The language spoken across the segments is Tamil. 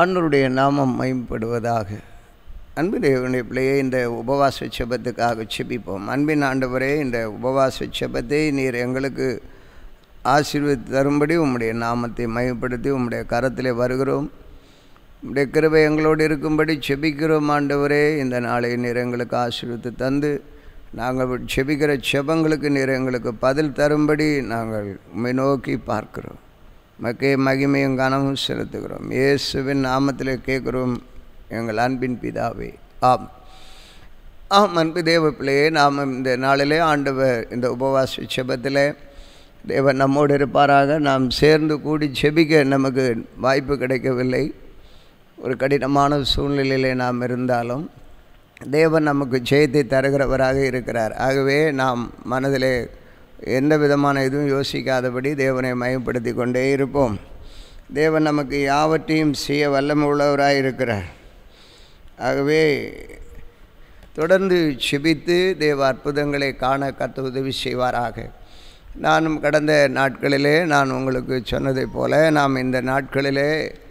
ஆண்டவருடைய நாமம் மயம்படுவதாக அன்பு தேவனுடைய பிள்ளையே இந்த உபவாச செபத்துக்காக செபிப்போம் அன்பின் ஆண்டவரே இந்த உபவாச செபத்தை நீர் எங்களுக்கு ஆசீர்வதி தரும்படி உம்முடைய நாமத்தை மயப்படுத்தி உம்முடைய கரத்திலே வருகிறோம் உம்முடைய கிருபை எங்களோடு இருக்கும்படி செபிக்கிறோம் ஆண்டவரே இந்த நாளை நீர் எங்களுக்கு ஆசீர்வத்து தந்து நாங்கள் செபிக்கிற செபங்களுக்கு நீர் எங்களுக்கு பதில் தரும்படி நாங்கள் உம்மை நோக்கி பார்க்கிறோம் மக்கே மகிமையும் கனமும் செலுத்துகிறோம் இயேசுவின் நாமத்தில் கேட்குறோம் எங்கள் அன்பின் பிதாவே ஆம் ஆம் அன்பு தேவ பிள்ளையே நாம் இந்த நாளிலே ஆண்டவர் இந்த உபவாச செபத்தில் தேவன் நம்மோடு இருப்பாராக நாம் சேர்ந்து கூடி செபிக்க நமக்கு வாய்ப்பு கிடைக்கவில்லை ஒரு கடினமான சூழ்நிலையிலே நாம் இருந்தாலும் தேவன் நமக்கு ஜெயத்தை தருகிறவராக இருக்கிறார் ஆகவே நாம் மனதிலே எந்த விதமான இதுவும் யோசிக்காதபடி தேவனை மயப்படுத்தி கொண்டே இருப்போம் தேவன் நமக்கு யாவற்றையும் செய்ய வல்லமை உள்ளவராக இருக்கிறார் ஆகவே தொடர்ந்து செபித்து தேவ அற்புதங்களை காண கத்த உதவி செய்வாராக நானும் கடந்த நாட்களிலே நான் உங்களுக்கு சொன்னதைப் போல நாம் இந்த நாட்களிலே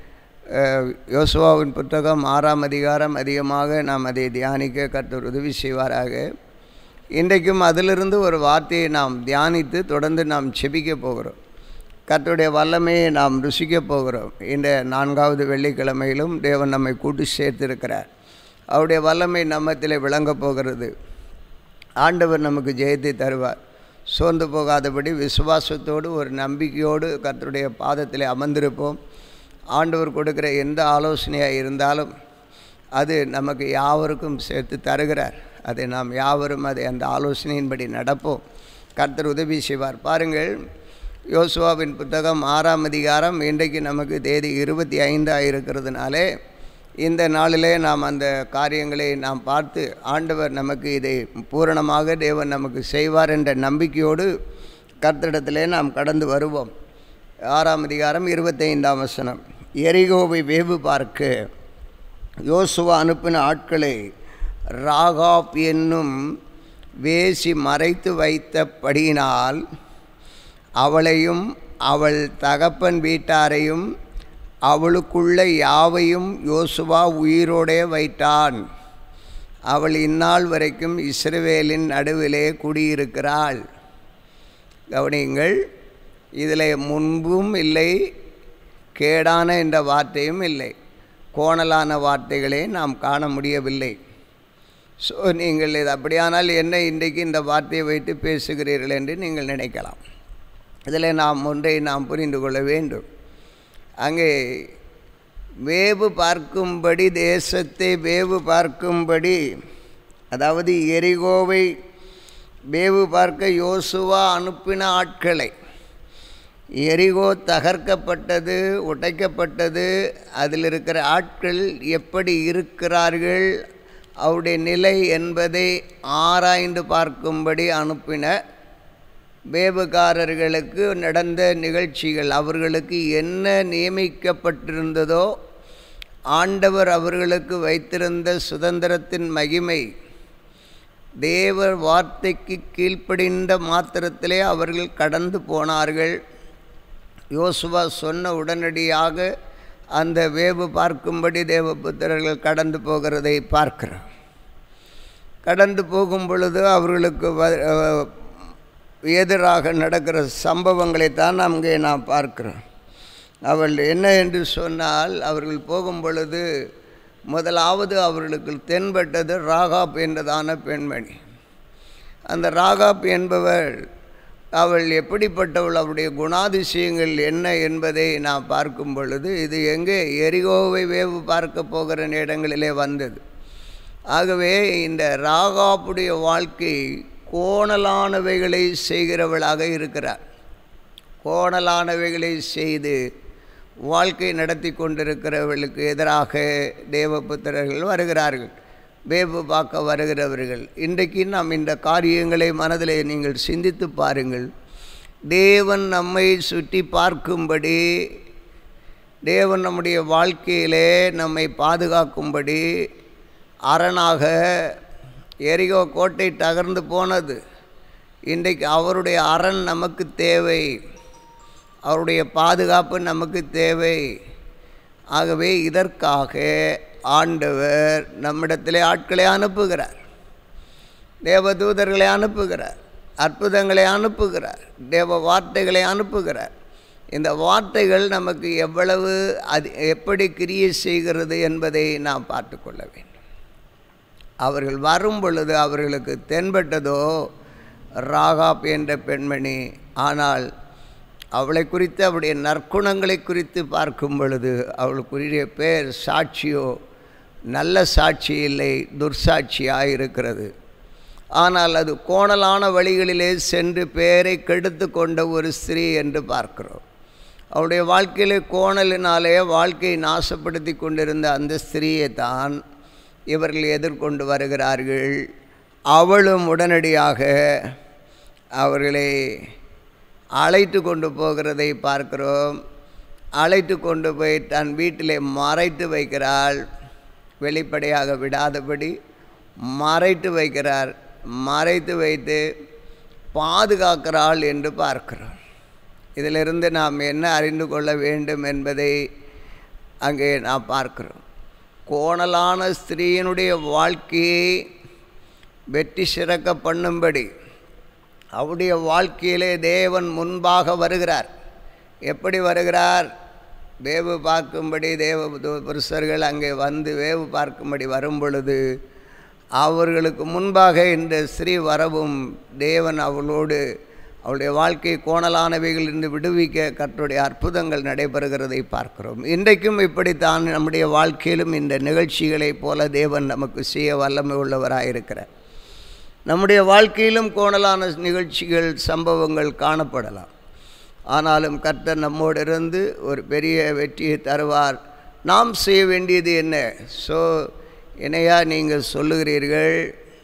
யோசுவாவின் புத்தகம் ஆறாம் அதிகாரம் அதிகமாக நாம் அதை தியானிக்க கர்த்தர் உதவி செய்வாராக இன்றைக்கும் அதிலிருந்து ஒரு வார்த்தையை நாம் தியானித்து தொடர்ந்து நாம் செபிக்க போகிறோம் கர்த்தருடைய வல்லமையை நாம் ருசிக்க போகிறோம் இந்த நான்காவது வெள்ளிக்கிழமையிலும் தேவன் நம்மை கூட்டி சேர்த்திருக்கிறார் அவருடைய வல்லமை நம்மத்தில் விளங்கப் போகிறது ஆண்டவர் நமக்கு ஜெயத்தை தருவார் சோர்ந்து போகாதபடி விசுவாசத்தோடு ஒரு நம்பிக்கையோடு கர்த்தருடைய பாதத்தில் அமர்ந்திருப்போம் ஆண்டவர் கொடுக்குற எந்த ஆலோசனையாக இருந்தாலும் அது நமக்கு யாவருக்கும் சேர்த்து தருகிறார் அதை நாம் யாவரும் அதை அந்த ஆலோசனையின்படி நடப்போம் கர்த்தர் உதவி செய்வார் பாருங்கள் யோசுவாவின் புத்தகம் ஆறாம் அதிகாரம் இன்றைக்கு நமக்கு தேதி இருபத்தி ஐந்தாக இருக்கிறதுனாலே இந்த நாளிலே நாம் அந்த காரியங்களை நாம் பார்த்து ஆண்டவர் நமக்கு இதை பூரணமாக தேவன் நமக்கு செய்வார் என்ற நம்பிக்கையோடு கர்த்தரிடத்திலே நாம் கடந்து வருவோம் ஆறாம் அதிகாரம் இருபத்தைந்தாம் வசனம் எரிகோவை வேவு பார்க்க யோசுவா அனுப்பின ஆட்களை ராகாப் என்னும் வேசி மறைத்து வைத்தபடியினால் அவளையும் அவள் தகப்பன் வீட்டாரையும் அவளுக்குள்ள யாவையும் யோசுவா உயிரோடே வைத்தான் அவள் இந்நாள் வரைக்கும் இஸ்ரவேலின் நடுவிலே குடியிருக்கிறாள் கவனியுங்கள் இதில் முன்பும் இல்லை கேடான என்ற வார்த்தையும் இல்லை கோணலான வார்த்தைகளே நாம் காண முடியவில்லை ஸோ நீங்கள் இது அப்படியானால் என்ன இன்றைக்கு இந்த வார்த்தையை வைத்து பேசுகிறீர்கள் என்று நீங்கள் நினைக்கலாம் இதில் நாம் ஒன்றை நாம் புரிந்து கொள்ள வேண்டும் அங்கே வேவு பார்க்கும்படி தேசத்தை வேவு பார்க்கும்படி அதாவது எரிகோவை வேவு பார்க்க யோசுவா அனுப்பின ஆட்களை எரிகோ தகர்க்கப்பட்டது உடைக்கப்பட்டது அதில் இருக்கிற ஆட்கள் எப்படி இருக்கிறார்கள் அவருடைய நிலை என்பதை ஆராய்ந்து பார்க்கும்படி அனுப்பின வேவுகாரர்களுக்கு நடந்த நிகழ்ச்சிகள் அவர்களுக்கு என்ன நியமிக்கப்பட்டிருந்ததோ ஆண்டவர் அவர்களுக்கு வைத்திருந்த சுதந்திரத்தின் மகிமை தேவர் வார்த்தைக்கு கீழ்ப்படிந்த மாத்திரத்திலே அவர்கள் கடந்து போனார்கள் யோசுவா சொன்ன உடனடியாக அந்த வேவு பார்க்கும்படி தேவபுத்திரர்கள் கடந்து போகிறதை பார்க்கிறோம் கடந்து போகும் பொழுது அவர்களுக்கு எதிராக நடக்கிற சம்பவங்களை தான் அங்கே நாம் பார்க்கிறோம் அவள் என்ன என்று சொன்னால் அவர்கள் போகும் பொழுது முதலாவது அவர்களுக்கு தென்பட்டது ராகாப் என்றதான பெண்மணி அந்த ராகாப் என்பவள் அவள் எப்படிப்பட்டவள் அவளுடைய குணாதிசயங்கள் என்ன என்பதை நாம் பார்க்கும் பொழுது இது எங்கே எரிகோவை வேவு பார்க்க போகிற இடங்களிலே வந்தது ஆகவே இந்த ராகாப்புடைய வாழ்க்கை கோணலானவைகளை செய்கிறவளாக இருக்கிறார் கோணலானவைகளை செய்து வாழ்க்கை நடத்தி கொண்டிருக்கிறவர்களுக்கு எதிராக தேவபுத்திரர்கள் வருகிறார்கள் வேவு பார்க்க வருகிறவர்கள் இன்றைக்கு நாம் இந்த காரியங்களை மனதில் நீங்கள் சிந்தித்து பாருங்கள் தேவன் நம்மை சுற்றி பார்க்கும்படி தேவன் நம்முடைய வாழ்க்கையிலே நம்மை பாதுகாக்கும்படி அரணாக எரிகோ கோட்டை தகர்ந்து போனது இன்றைக்கு அவருடைய அரண் நமக்கு தேவை அவருடைய பாதுகாப்பு நமக்கு தேவை ஆகவே இதற்காக ஆண்டவர் நம்மிடத்திலே ஆட்களை அனுப்புகிறார் தேவதூதர்களை அனுப்புகிறார் அற்புதங்களை அனுப்புகிறார் தேவ வார்த்தைகளை அனுப்புகிறார் இந்த வார்த்தைகள் நமக்கு எவ்வளவு அது எப்படி கிரியை செய்கிறது என்பதை நாம் பார்த்து கொள்ள வேண்டும் அவர்கள் வரும் பொழுது அவர்களுக்கு தென்பட்டதோ ராகாப் என்ற பெண்மணி ஆனால் அவளை குறித்து அவளுடைய நற்குணங்களை குறித்து பார்க்கும் பொழுது அவளுக்குரிய பேர் சாட்சியோ நல்ல சாட்சி இல்லை துர்சாட்சியாக இருக்கிறது ஆனால் அது கோணலான வழிகளிலே சென்று பேரை கெடுத்து கொண்ட ஒரு ஸ்திரீ என்று பார்க்கிறோம் அவருடைய வாழ்க்கையிலே கோணலினாலே வாழ்க்கையை நாசப்படுத்தி கொண்டிருந்த அந்த ஸ்திரீயை தான் இவர்கள் எதிர்கொண்டு வருகிறார்கள் அவளும் உடனடியாக அவர்களை அழைத்து கொண்டு போகிறதை பார்க்கிறோம் அழைத்து கொண்டு போய் தன் வீட்டிலே மறைத்து வைக்கிறாள் வெளிப்படையாக விடாதபடி மறைத்து வைக்கிறார் மறைத்து வைத்து பாதுகாக்கிறாள் என்று பார்க்கிறோம் இதிலிருந்து நாம் என்ன அறிந்து கொள்ள வேண்டும் என்பதை அங்கே நாம் பார்க்கிறோம் கோணலான ஸ்திரீயினுடைய வாழ்க்கையை வெற்றி சிறக்க பண்ணும்படி அவருடைய வாழ்க்கையிலே தேவன் முன்பாக வருகிறார் எப்படி வருகிறார் வேவு பார்க்கும்படி தேவ புருஷர்கள் அங்கே வந்து வேவு பார்க்கும்படி வரும் பொழுது அவர்களுக்கு முன்பாக இந்த ஸ்ரீ வரவும் தேவன் அவளோடு அவளுடைய வாழ்க்கை கோணலானவைகளிலிருந்து விடுவிக்க கற்றுடைய அற்புதங்கள் நடைபெறுகிறதை பார்க்கிறோம் இன்றைக்கும் இப்படித்தான் நம்முடைய வாழ்க்கையிலும் இந்த நிகழ்ச்சிகளைப் போல தேவன் நமக்கு செய்ய வல்லமை உள்ளவராக இருக்கிறார் நம்முடைய வாழ்க்கையிலும் கோணலான நிகழ்ச்சிகள் சம்பவங்கள் காணப்படலாம் ஆனாலும் கர்த்தர் நம்மோடு இருந்து ஒரு பெரிய வெற்றியை தருவார் நாம் செய்ய வேண்டியது என்ன ஸோ இணையா நீங்கள் சொல்லுகிறீர்கள்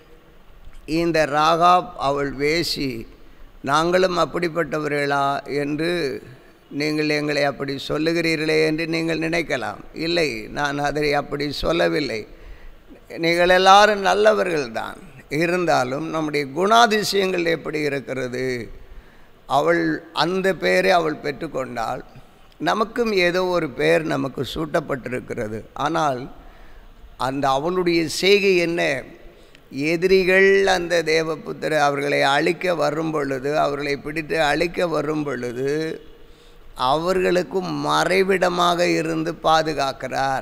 இந்த ராகாப் அவள் வேசி நாங்களும் அப்படிப்பட்டவர்களா என்று நீங்கள் எங்களை அப்படி சொல்லுகிறீர்களே என்று நீங்கள் நினைக்கலாம் இல்லை நான் அதை அப்படி சொல்லவில்லை நீங்கள் எல்லாரும் நல்லவர்கள்தான் இருந்தாலும் நம்முடைய குணாதிசயங்கள் எப்படி இருக்கிறது அவள் அந்த பெயரை அவள் பெற்றுக்கொண்டால் நமக்கும் ஏதோ ஒரு பெயர் நமக்கு சூட்டப்பட்டிருக்கிறது ஆனால் அந்த அவளுடைய செய்கை என்ன எதிரிகள் அந்த தேவபுத்திர அவர்களை அழிக்க வரும் பொழுது அவர்களை பிடித்து அழிக்க வரும் பொழுது அவர்களுக்கும் மறைவிடமாக இருந்து பாதுகாக்கிறார்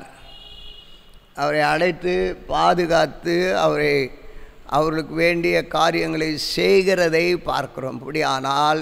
அவரை அழைத்து பாதுகாத்து அவரை அவர்களுக்கு வேண்டிய காரியங்களை செய்கிறதை பார்க்கிறோம் அப்படியானால்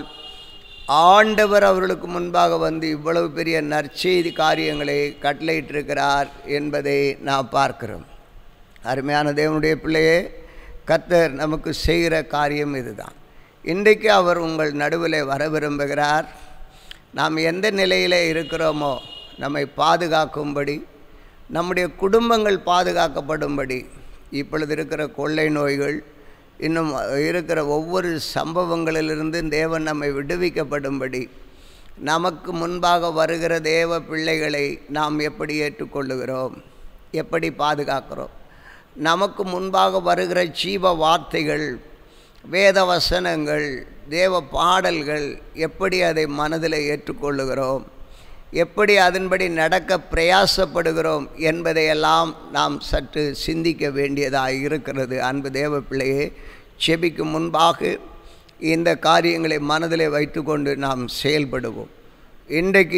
ஆண்டவர் அவர்களுக்கு முன்பாக வந்து இவ்வளவு பெரிய நற்செய்தி காரியங்களை கட்டளையிட்டிருக்கிறார் என்பதை நாம் பார்க்கிறோம் அருமையான தேவனுடைய பிள்ளையே கத்தர் நமக்கு செய்கிற காரியம் இதுதான் இன்றைக்கு அவர் உங்கள் நடுவில் வர விரும்புகிறார் நாம் எந்த நிலையில் இருக்கிறோமோ நம்மை பாதுகாக்கும்படி நம்முடைய குடும்பங்கள் பாதுகாக்கப்படும்படி இப்பொழுது இருக்கிற கொள்ளை நோய்கள் இன்னும் இருக்கிற ஒவ்வொரு சம்பவங்களிலிருந்து தேவன் நம்மை விடுவிக்கப்படும்படி நமக்கு முன்பாக வருகிற தேவ பிள்ளைகளை நாம் எப்படி ஏற்றுக்கொள்ளுகிறோம் எப்படி பாதுகாக்கிறோம் நமக்கு முன்பாக வருகிற ஜீவ வார்த்தைகள் வேத வசனங்கள் தேவ பாடல்கள் எப்படி அதை மனதில் ஏற்றுக்கொள்ளுகிறோம் எப்படி அதன்படி நடக்க பிரயாசப்படுகிறோம் என்பதையெல்லாம் நாம் சற்று சிந்திக்க வேண்டியதாக இருக்கிறது அன்பு தேவ பிள்ளையே செபிக்கும் முன்பாக இந்த காரியங்களை மனதில் வைத்துக்கொண்டு நாம் செயல்படுவோம் இன்றைக்கு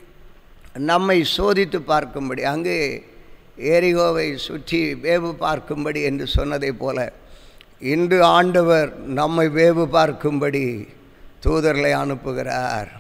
நம்மை சோதித்து பார்க்கும்படி அங்கே ஏரிகோவை சுற்றி வேவு பார்க்கும்படி என்று சொன்னதைப் போல இன்று ஆண்டவர் நம்மை வேவு பார்க்கும்படி தூதர்களை அனுப்புகிறார்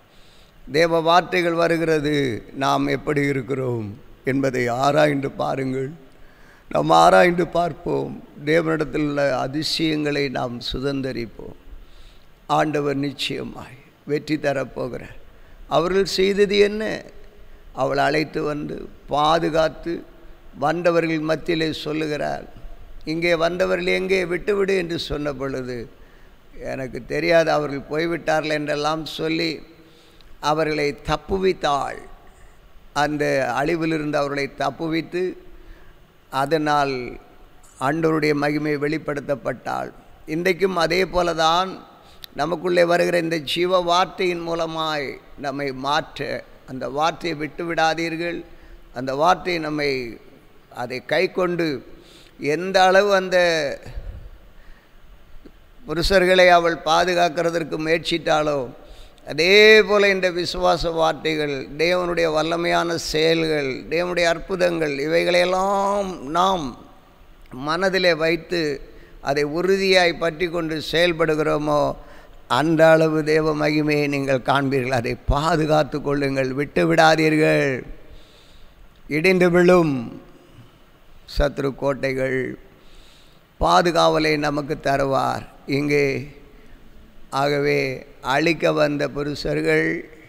தேவ வார்த்தைகள் வருகிறது நாம் எப்படி இருக்கிறோம் என்பதை ஆராய்ந்து பாருங்கள் நாம் ஆராய்ந்து பார்ப்போம் தேவனிடத்தில் உள்ள அதிசயங்களை நாம் சுதந்தரிப்போம் ஆண்டவர் நிச்சயமாய் வெற்றி தரப்போகிறார் அவர்கள் செய்தது என்ன அவள் அழைத்து வந்து பாதுகாத்து வந்தவர்கள் மத்தியிலே சொல்லுகிறார் இங்கே வந்தவர்கள் எங்கே விட்டுவிடு என்று சொன்ன பொழுது எனக்கு தெரியாது அவர்கள் போய்விட்டார்கள் என்றெல்லாம் சொல்லி அவர்களை தப்புவித்தாள் அந்த அழிவிலிருந்து அவர்களை தப்புவித்து அதனால் ஆண்டவருடைய மகிமை வெளிப்படுத்தப்பட்டாள் இன்றைக்கும் அதே போல தான் நமக்குள்ளே வருகிற இந்த ஜீவ வார்த்தையின் மூலமாய் நம்மை மாற்ற அந்த வார்த்தையை விட்டு விடாதீர்கள் அந்த வார்த்தை நம்மை அதை கை கொண்டு எந்த அளவு அந்த புருஷர்களை அவள் பாதுகாக்கிறதற்கு முயற்சித்தாளோ அதே போல் இந்த விசுவாச வார்த்தைகள் தேவனுடைய வல்லமையான செயல்கள் தேவனுடைய அற்புதங்கள் இவைகளையெல்லாம் நாம் மனதிலே வைத்து அதை உறுதியாய் பற்றி கொண்டு செயல்படுகிறோமோ அந்த அளவு தேவ மகிமையை நீங்கள் காண்பீர்கள் அதை பாதுகாத்து கொள்ளுங்கள் விட்டு விடாதீர்கள் இடிந்து விழும் சத்ரு கோட்டைகள் பாதுகாவலை நமக்கு தருவார் இங்கே ஆகவே அழிக்க வந்த புருஷர்கள்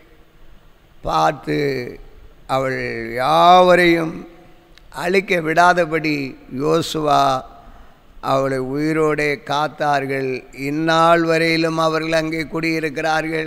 பார்த்து அவள் யாவரையும் அழிக்க விடாதபடி யோசுவா அவளை உயிரோடே காத்தார்கள் இந்நாள் வரையிலும் அவர்கள் அங்கே குடியிருக்கிறார்கள்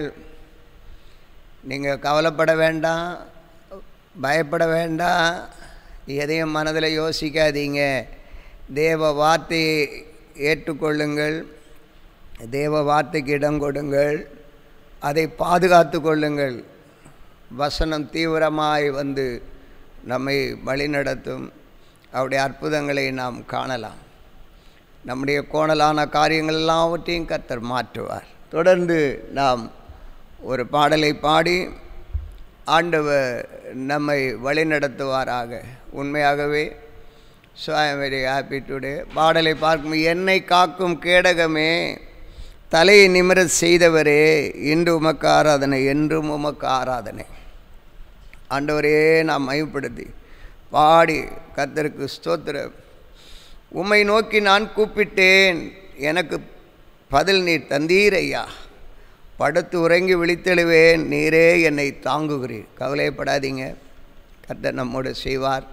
நீங்கள் கவலைப்பட வேண்டாம் பயப்பட வேண்டாம் எதையும் மனதில் யோசிக்காதீங்க தேவ வார்த்தையை ஏற்றுக்கொள்ளுங்கள் தேவ வார்த்தைக்கு இடம் கொடுங்கள் அதை பாதுகாத்து கொள்ளுங்கள் வசனம் தீவிரமாய் வந்து நம்மை வழிநடத்தும் அவருடைய அற்புதங்களை நாம் காணலாம் நம்முடைய கோணலான காரியங்கள் எல்லாவற்றையும் கத்தர் மாற்றுவார் தொடர்ந்து நாம் ஒரு பாடலை பாடி ஆண்டவர் நம்மை வழிநடத்துவாராக உண்மையாகவே so I am very happy today பாடலை பார்க்கும் என்னை காக்கும் கேடகமே தலையை நிமிர செய்தவரே இன்று உமக்கு ஆராதனை என்றும் உமக்கு ஆராதனை ஆண்டவரே நாம் மயப்படுத்தி பாடி கத்தருக்கு ஸ்தோத்திரம் உம்மை நோக்கி நான் கூப்பிட்டேன் எனக்கு பதில் நீர் தந்தீர் ஐயா படுத்து உறங்கி விழித்தெழுவேன் நீரே என்னை தாங்குகிறீர் கவலைப்படாதீங்க கர்த்தர் நம்மோடு செய்வார்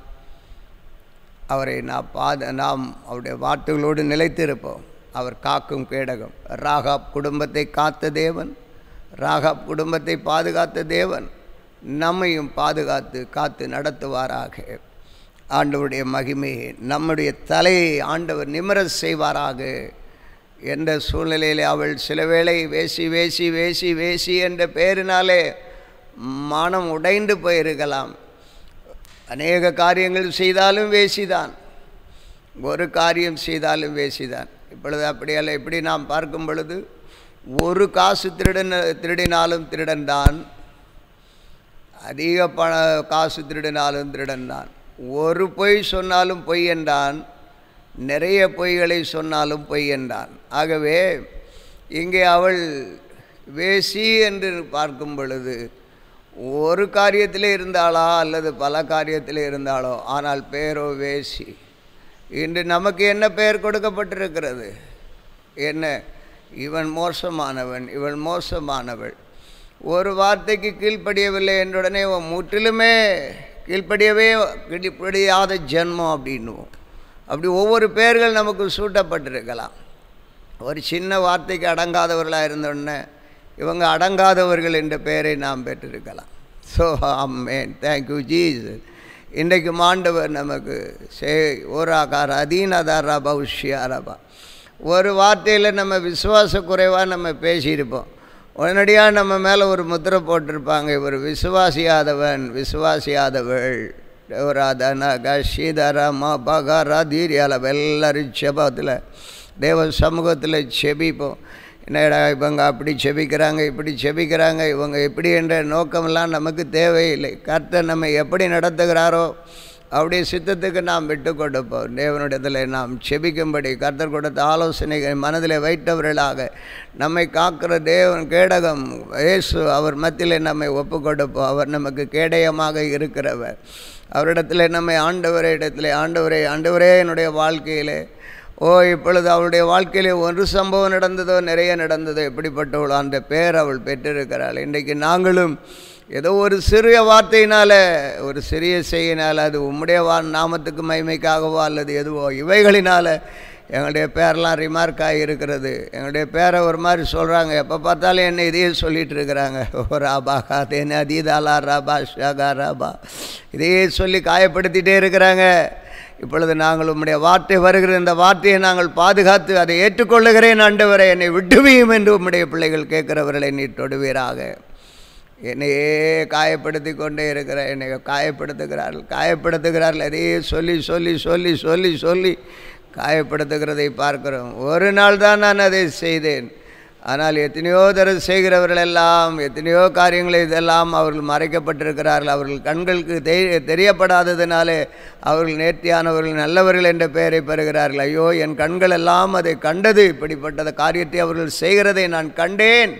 அவரை நாம் பாத நாம் அவருடைய வார்த்தைகளோடு நிலைத்திருப்போம் அவர் காக்கும் கேடகம் ராகாப் குடும்பத்தை காத்த தேவன் ராகாப் குடும்பத்தை பாதுகாத்த தேவன் நம்மையும் பாதுகாத்து காத்து நடத்துவாராக ஆண்டவருடைய மகிமையை நம்முடைய தலையை ஆண்டவர் நிமிர செய்வாராக என்ற சூழ்நிலையில் அவள் சில வேளை வேசி வேசி வேசி வேசி என்ற பெயரினாலே மனம் உடைந்து போயிருக்கலாம் அநேக காரியங்கள் செய்தாலும் வேசிதான் ஒரு காரியம் செய்தாலும் வேசிதான் இப்பொழுது அப்படியல்ல இப்படி நாம் பார்க்கும் பொழுது ஒரு காசு திருடன் திருடினாலும் திருடன் தான் அதிக பண காசு திருடினாலும் திருடன் தான் ஒரு பொய் சொன்னாலும் பொய் என்றான் நிறைய பொய்களை சொன்னாலும் பொய் என்றான் ஆகவே இங்கே அவள் வேசி என்று பார்க்கும் பொழுது ஒரு காரியத்தில் இருந்தாளா அல்லது பல காரியத்தில் இருந்தாளோ ஆனால் பேரோ வேசி இன்று நமக்கு என்ன பெயர் கொடுக்கப்பட்டிருக்கிறது என்ன இவன் மோசமானவன் இவள் மோசமானவள் ஒரு வார்த்தைக்கு கீழ்ப்படியவில்லை என்றுடனே இவன் முற்றிலுமே கீழ்ப்படியவே கீழ்ப்படியாத ஜென்மம் அப்படின்னுவோம் அப்படி ஒவ்வொரு பெயர்கள் நமக்கு சூட்டப்பட்டிருக்கலாம் ஒரு சின்ன வார்த்தைக்கு அடங்காதவர்களாக இருந்தோடனே இவங்க அடங்காதவர்கள் என்ற பெயரை நாம் பெற்றிருக்கலாம் ஸோ ஆமேன் தேங்க்யூ ஜீஸ் இன்றைக்கு மாண்டவர் நமக்கு சே ஓராகார அதீனதாரா பௌஷ்யாரபா ஒரு வார்த்தையில் நம்ம விசுவாச குறைவாக நம்ம பேசியிருப்போம் உடனடியாக நம்ம மேலே ஒரு முத்திரை போட்டிருப்பாங்க இவர் விசுவாசியாதவன் விசுவாசியாதவள் தேவராதன கஷீதரமா பகாரா தீரியால எல்லாரும் செபத்தில் தேவ சமூகத்தில் செபிப்போம் என்னடா இவங்க அப்படி செபிக்கிறாங்க இப்படி செபிக்கிறாங்க இவங்க எப்படி என்ற நோக்கமெல்லாம் நமக்கு தேவையில்லை கர்த்தர் நம்ம எப்படி நடத்துகிறாரோ அவருடைய சித்தத்துக்கு நாம் விட்டு கொடுப்போம் தேவனிடத்தில் நாம் செபிக்கும்படி கர்த்தர் கொடுத்த ஆலோசனைகள் மனதில் வைத்தவர்களாக நம்மை காக்கிற தேவன் கேடகம் இயேசு அவர் மத்தியில் நம்மை ஒப்பு கொடுப்போம் அவர் நமக்கு கேடயமாக இருக்கிறவர் அவரிடத்தில் நம்மை ஆண்டவரை இடத்துல ஆண்டவரே ஆண்டவரே என்னுடைய வாழ்க்கையிலே ஓ இப்பொழுது அவளுடைய வாழ்க்கையிலே ஒரு சம்பவம் நடந்ததோ நிறைய நடந்ததோ எப்படிப்பட்டவளோ அந்த பேர் அவள் பெற்றிருக்கிறாள் இன்றைக்கு நாங்களும் ஏதோ ஒரு சிறிய வார்த்தையினால் ஒரு சிறிய செய்யினால் அது உம்முடைய வா நாமத்துக்கு மகிமைக்காகவோ அல்லது எதுவோ இவைகளினால் எங்களுடைய பேரெலாம் ரிமார்க் ஆகியிருக்கிறது எங்களுடைய பேரை ஒரு மாதிரி சொல்கிறாங்க எப்போ பார்த்தாலும் என்ன இதையே சொல்லிகிட்டு இருக்கிறாங்க ஓ ராபா காத்தேன் அதீதாலா ராபா ஷாகா ராபா இதையே சொல்லி காயப்படுத்திகிட்டே இருக்கிறாங்க இப்பொழுது நாங்கள் உம்முடைய வார்த்தை வருகிற இந்த வார்த்தையை நாங்கள் பாதுகாத்து அதை ஏற்றுக்கொள்ளுகிறேன் ஆண்டவரை என்னை விட்டுவியும் என்று உம்முடைய பிள்ளைகள் கேட்கிறவர்களை நீ தொடுவீராக என்னையே காயப்படுத்தி கொண்டே இருக்கிற என்னை காயப்படுத்துகிறார்கள் காயப்படுத்துகிறார்கள் அதையே சொல்லி சொல்லி சொல்லி சொல்லி சொல்லி காயப்படுத்துகிறதை பார்க்கிறோம் ஒரு நாள் தான் நான் அதை செய்தேன் ஆனால் எத்தனையோ தடவை செய்கிறவர்கள் எல்லாம் எத்தனையோ காரியங்களை இதெல்லாம் அவர்கள் மறைக்கப்பட்டிருக்கிறார்கள் அவர்கள் கண்களுக்கு தெ தெரியப்படாததினாலே அவர்கள் நேர்த்தியானவர்கள் நல்லவர்கள் என்ற பெயரை பெறுகிறார்கள் ஐயோ என் கண்கள் எல்லாம் அதை கண்டது இப்படிப்பட்ட காரியத்தை அவர்கள் செய்கிறதை நான் கண்டேன்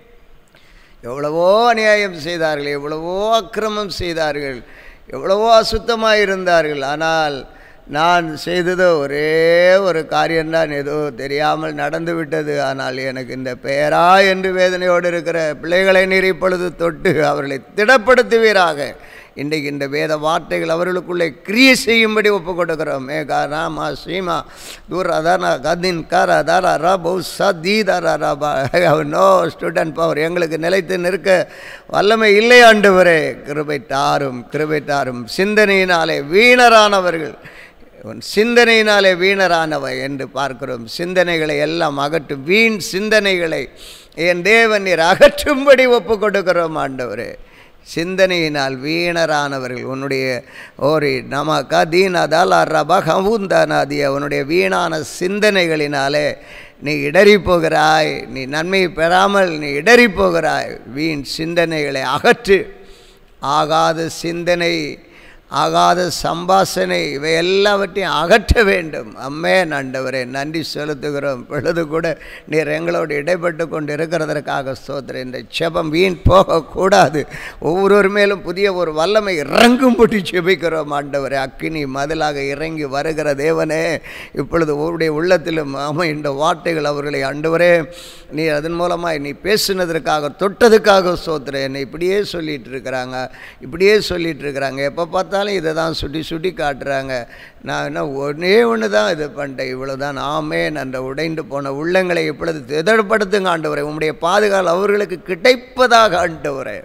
எவ்வளவோ அநியாயம் செய்தார்கள் எவ்வளவோ அக்கிரமம் செய்தார்கள் எவ்வளவோ அசுத்தமாக இருந்தார்கள் ஆனால் நான் செய்ததோ ஒரே ஒரு காரியம்தான் ஏதோ தெரியாமல் நடந்து விட்டது ஆனால் எனக்கு இந்த பெயரா என்று வேதனையோடு இருக்கிற பிள்ளைகளை நீர் இப்பொழுது தொட்டு அவர்களை திடப்படுத்துவீராக இன்றைக்கு இந்த வேத வார்த்தைகள் அவர்களுக்குள்ளே கிரியை செய்யும்படி ஒப்பு கொடுக்குறோம் மேகா ராமா சீமா தூர அதானா கதின் காரா தாரா ரா பௌ சதி தாரா ராபா நோ ஸ்டூடெண்ட் பவர் எங்களுக்கு நிலைத்து நிற்க வல்லமை இல்லை ஆண்டவரே கிருபை தாரும் கிருபை தாரும் சிந்தனையினாலே வீணரானவர்கள் உன் சிந்தனையினாலே வீணரானவ என்று பார்க்கிறோம் சிந்தனைகளை எல்லாம் அகற்றும் வீண் சிந்தனைகளை என் தேவன் நீர் அகற்றும்படி ஒப்பு கொடுக்கிறோம் ஆண்டவரே சிந்தனையினால் வீணரானவர்கள் உன்னுடைய ஓரி நம கதீன தலா ரப ஹவுந்தனாதிய உன்னுடைய வீணான சிந்தனைகளினாலே நீ இடறி போகிறாய் நீ நன்மை பெறாமல் நீ இடறி போகிறாய் வீண் சிந்தனைகளை அகற்று ஆகாத சிந்தனை ஆகாத சம்பாசனை இவை எல்லாவற்றையும் அகற்ற வேண்டும் அம்மே நண்டவரே நன்றி செலுத்துகிறோம் பொழுது கூட நீர் எங்களோடு இடைப்பட்டு கொண்டு இருக்கிறதற்காக ஸ்தோத்திரம் இந்த செபம் வீண் போகக்கூடாது ஒவ்வொருவர் மேலும் புதிய ஒரு வல்லமை இறங்கும்படி செபிக்கிறோம் ஆண்டவரே அக்கினி மதிலாக இறங்கி வருகிற தேவனே இப்பொழுது ஒருடைய உள்ளத்திலும் ஆமாம் இந்த வார்த்தைகள் அவர்களை ஆண்டவரே நீ அதன் மூலமாக நீ பேசுனதற்காக தொட்டதுக்காக ஸ்தோத்திரம் என்னை இப்படியே சொல்லிட்டு இருக்கிறாங்க இப்படியே சொல்லிட்டு இருக்கிறாங்க எப்போ பார்த்தா பார்த்தாலும் இதை தான் சுட்டி சுட்டி காட்டுறாங்க நான் என்ன ஒன்றே ஒன்று தான் இது பண்ணிட்டேன் இவ்வளோ தான் நாமே அந்த உடைந்து போன உள்ளங்களை இப்பொழுது திதப்படுத்துங்க ஆண்டவரே உங்களுடைய பாதுகால் அவர்களுக்கு கிடைப்பதாக ஆண்டவரே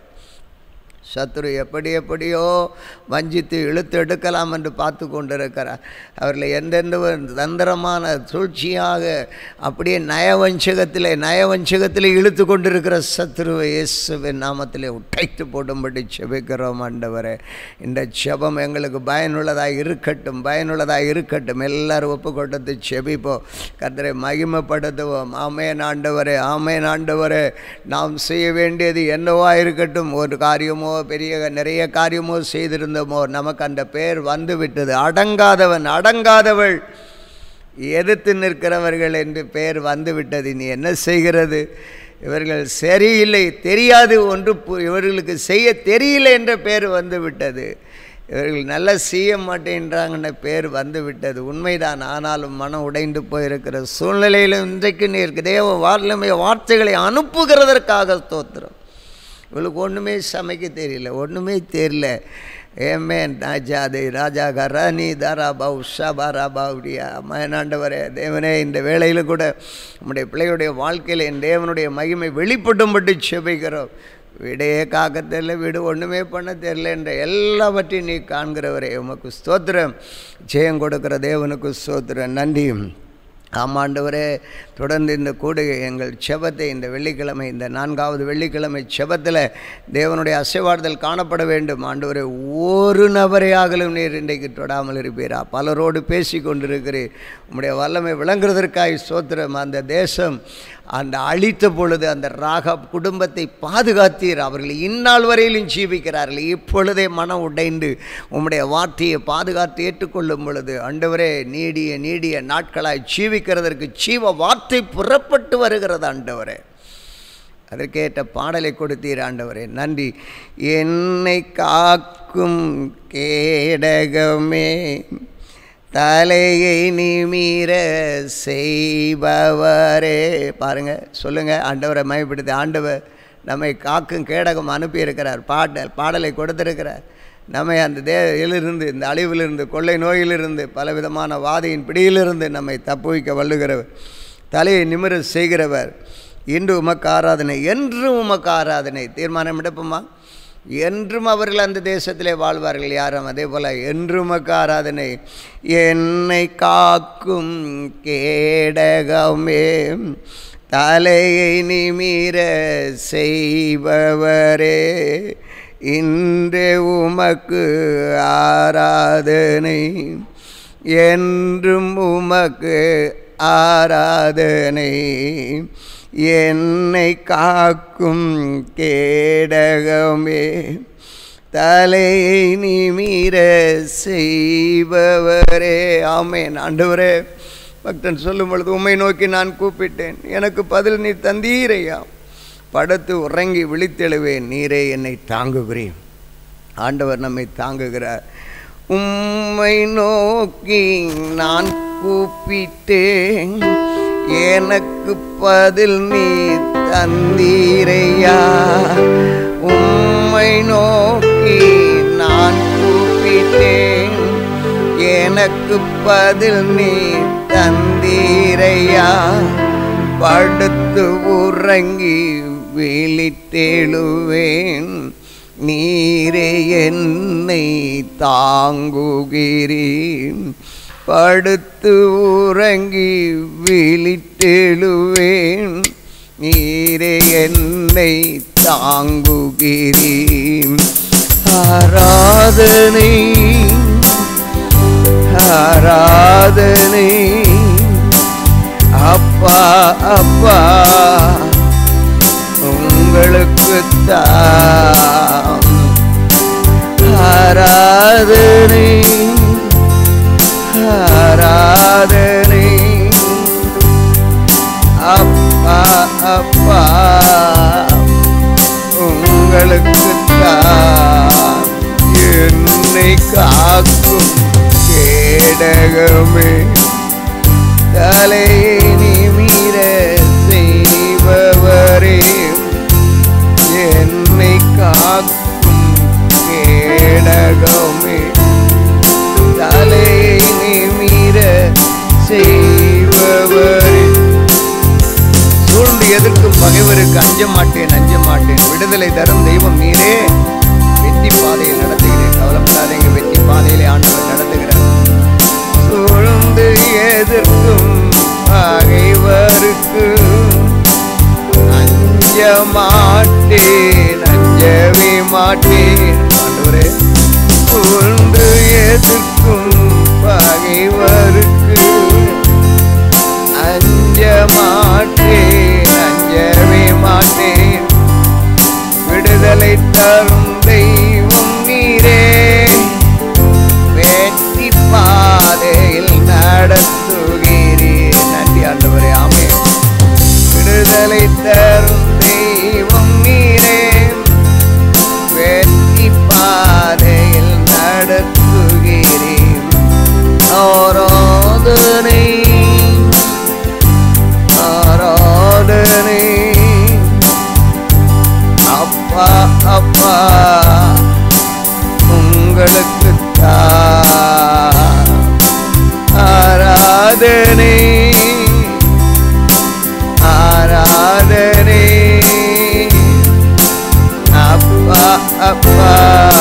சத்துரு எப்படி எப்படியோ வஞ்சித்து இழுத்து எடுக்கலாம் என்று பார்த்து கொண்டிருக்கிறார் அவர்களை எந்தெந்த தந்திரமான சூழ்ச்சியாக அப்படியே நயவஞ்சகத்தில் நயவஞ்சகத்தில் இழுத்து கொண்டிருக்கிற சத்துருவை இயேசுவின் நாமத்திலே உடைத்து போடும்படி செபிக்கிறோம் ஆண்டவரே இந்த செபம் எங்களுக்கு பயனுள்ளதாக இருக்கட்டும் பயனுள்ளதாக இருக்கட்டும் எல்லாரும் ஒப்பு கொடுத்து செபிப்போம் கர்த்தரை மகிமைப்படுத்துவோம் ஆமேன் ஆண்டவரே ஆமேன் ஆண்டவரே நாம் செய்ய வேண்டியது என்னவா இருக்கட்டும் ஒரு காரியமோ பெரிய நிறைய காரியமோ செய்திருந்தோமோ நமக்கு அந்த பேர் வந்து விட்டது அடங்காதவன் அடங்காதவள் எதிர்த்து நிற்கிறவர்கள் என்று பெயர் வந்து விட்டது நீ என்ன செய்கிறது இவர்கள் சரியில்லை தெரியாது ஒன்று இவர்களுக்கு செய்ய தெரியல என்ற பேர் வந்து விட்டது இவர்கள் நல்லா செய்ய மாட்டேன்றாங்கன்ற பேர் வந்து விட்டது உண்மைதான் ஆனாலும் மனம் உடைந்து போயிருக்கிற சூழ்நிலையில் இன்றைக்கு நீர் தேவ வார்த்தை வார்த்தைகளை அனுப்புகிறதற்காக ஸ்தோத்திரம் இவளுக்கு ஒன்றுமே சமைக்க தெரியல ஒன்றுமே தெரியல ஏமேன் ராஜாதை ராஜா கரானி தாரா பாவு ஷபா ராபா அப்படியா மயனாண்டவரே தேவனே இந்த வேளையில் கூட நம்முடைய பிள்ளையுடைய வாழ்க்கையில் என் தேவனுடைய மகிமை வெளிப்பட்டும்பட்டு செபிக்கிறோம் வீடையே காக்க தெரியல வீடு ஒன்றுமே பண்ண தெரியல என்ற எல்லாவற்றையும் நீ காண்கிறவரே உமக்கு ஸ்தோத்திரம் ஜெயம் கொடுக்குற தேவனுக்கு ஸ்தோத்திரம் நன்றியும் ஆமாண்டவரே தொடர்ந்து இந்த கூடுகை எங்கள் செபத்தை இந்த வெள்ளிக்கிழமை இந்த நான்காவது வெள்ளிக்கிழமை செபத்தில் தேவனுடைய அசைவாடுதல் காணப்பட வேண்டும் ஆண்டவரே ஒரு நபரையாகலும் நீர் இன்றைக்கு தொடாமல் இருப்பீரா பலரோடு பேசி கொண்டிருக்கிறீர் உம்முடைய வல்லமை விளங்குறதற்காய் சோத்திரம் அந்த தேசம் அந்த அழித்த பொழுது அந்த ராக குடும்பத்தை பாதுகாத்தீர் அவர்கள் இந்நாள் வரையிலும் ஜீவிக்கிறார்கள் இப்பொழுதே மனம் உடைந்து உம்முடைய வார்த்தையை பாதுகாத்து ஏற்றுக்கொள்ளும் பொழுது ஆண்டவரே நீடிய நீடிய நாட்களாய் ஜீவிக்கிறதற்கு ஜீவ வார்த்தை புறப்பட்டு வருகிறது ஆண்டவரே அதற்கேற்ற பாடலை கொடுத்தீர் ஆண்டவரே நன்றி என்னை காக்கும் கேடகமே தலையை நிமிர செய்பவரே பாருங்க சொல்லுங்க ஆண்டவரை மயப்படுத்தி ஆண்டவர் நம்மை காக்கும் கேடகம் அனுப்பியிருக்கிறார் பாடல் பாடலை கொடுத்திருக்கிறார் நம்மை அந்த தேயிலிருந்து இந்த அழிவிலிருந்து கொள்ளை நோயிலிருந்து பலவிதமான வாதையின் பிடியிலிருந்து நம்மை தப்புவிக்க வல்லுகிறவர் தலையை நிமிர செய்கிறவர் இன்று உமக்கு ஆராதனை என்றும் உமக்கு ஆராதனை தீர்மானம் எடுப்போமா என்றும் அவர்கள் அந்த தேசத்திலே வாழ்வார்கள் யாரும் அதே போல் என்றும் உமக்கு ஆராதனை என்னை காக்கும் கேடகமே தலையை நிமிர செய்பவரே இன்று உமக்கு ஆராதனை என்றும் உமக்கு ஆராதனை என்னை காக்கும் கேடகமே தலையை நிமிர செய்பவரே ஆமேன் ஆண்டவரே பக்தன் சொல்லும் பொழுது உம்மை நோக்கி நான் கூப்பிட்டேன் எனக்கு பதில் நீ தந்தீரையா படுத்து உறங்கி விழித்தெழுவேன் நீரே என்னை தாங்குகிறேன் ஆண்டவர் நம்மை தாங்குகிறார் உம்மை நோக்கி நான் கூப்பிட்டேன் எனக்கு பதில் நீ தந்தீரையா உம்மை நோக்கி நான் கூப்பிட்டேன் எனக்கு பதில் நீ தந்தீரையா படுத்து உறங்கி விழித்தெழுவேன் நீரே என்னை தாங்குகிறேன் படுத்து உறங்கி விழித்தெழுவேன் நீரே என்னை தாங்குகிறேன் ஆராதனை ஆராதனை அப்பா அப்பா உங்களுக்கு தான் ஆராதனை ஆராதனை அப்பா அப்பா உங்களுக்கு தான் என்னை காக்கும் கேடகமே தலையை நிமிர செய்பவரே என்னை காக்கும் கேடகமே தலையை நிமிர செய்பவரே சூழ்ந்து எதிர்க்கும் பகைவருக்கு அஞ்ச மாட்டேன் அஞ்ச மாட்டேன் விடுதலை தரும் தெய்வம் நீரே வெற்றி பாதையில் நடத்துகிறேன் கவலைப்படாதீங்க வெற்றி பாதையிலே ஆண்டவர் நடத்துகிறார் சூழ்ந்து எதிர்க்கும் பகைவருக்கு அஞ்ச மாட்டேன் அஞ்சவே மாட்டேன் ஆண்டவரே சூழ்ந்து எதிர்க்கும் பகைவருக்கு அஞ்ச மாட்டேன் அஞ்சவே மாட்டேன் விடுதலை தரும் தெய்வம் நீரே வெற்றி பாதையில் நடத்துகிறேன் நன்றி ஆண்டவரே ஆமே விடுதலை தரும் தெய்வம் நீரே வெற்றி பாதையில் நடத்துகிறேன் ஆராதனை ஆராதனை அப்பா அப்பா உங்களுக்கு ஆராதனை ஆராதனை அப்பா அப்பா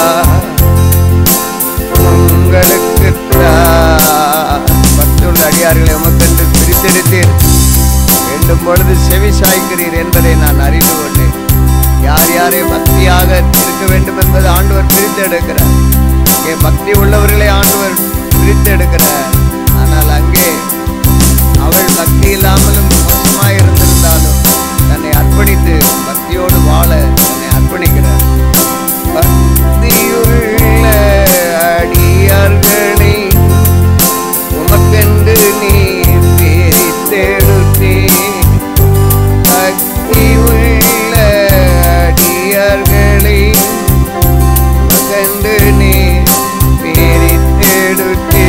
உங்களுக்கு பத்துள்ள அடியார்களை உமக்கென்று பிரித்தெடுத்தீர் வேண்டும் பொழுது செவி சாய்க்கிறீர் என்பதை நான் அறிந்து கொண்டேன் யார் யாரை பக்தியாக இருக்க வேண்டும் என்பது ஆண்டவர் பிரித்தெடுக்கிறார் இங்கே பக்தி உள்ளவர்களை ஆண்டவர் பிரித்தெடுக்கிறார் ஆனால் அங்கே அவள் பக்தி இல்லாமலும் மோசமாக இருந்திருந்தாலும் தன்னை அர்ப்பணித்து பக்தியோடு வாழ தன்னை அர்ப்பணிக்கிறார் பக்தியுள்ள அடியார்களை உமக்கென்று நீ பிரித்தெடுத்தே பக்தி உள்ள அடியார்களை உமக்கென்று நீ பிரித்தெடுத்தே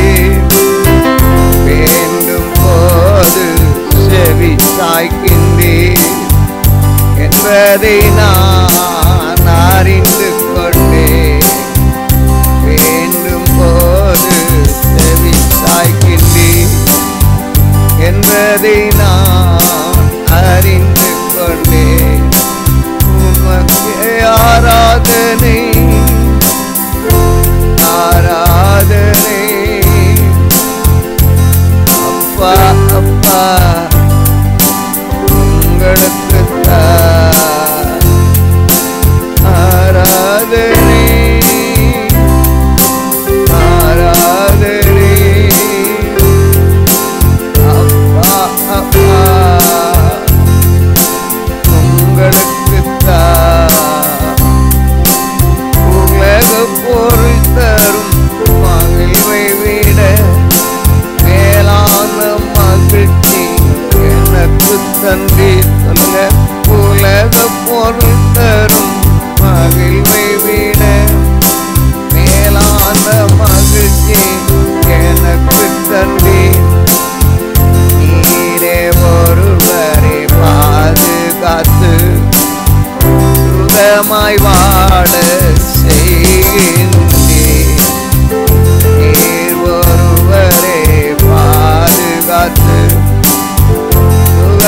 வேண்டும் போது செவி சாய்க்கின்றேன் என்பதை நான் அறிந்து கொண்டேன் வேண்டும் போது செவி சாய்க்கின்றேன் என்பதை நான் அறிந்து கொண்டேன் உமக்கு ஆராதனை ஆராதனை அப்பா அப்பா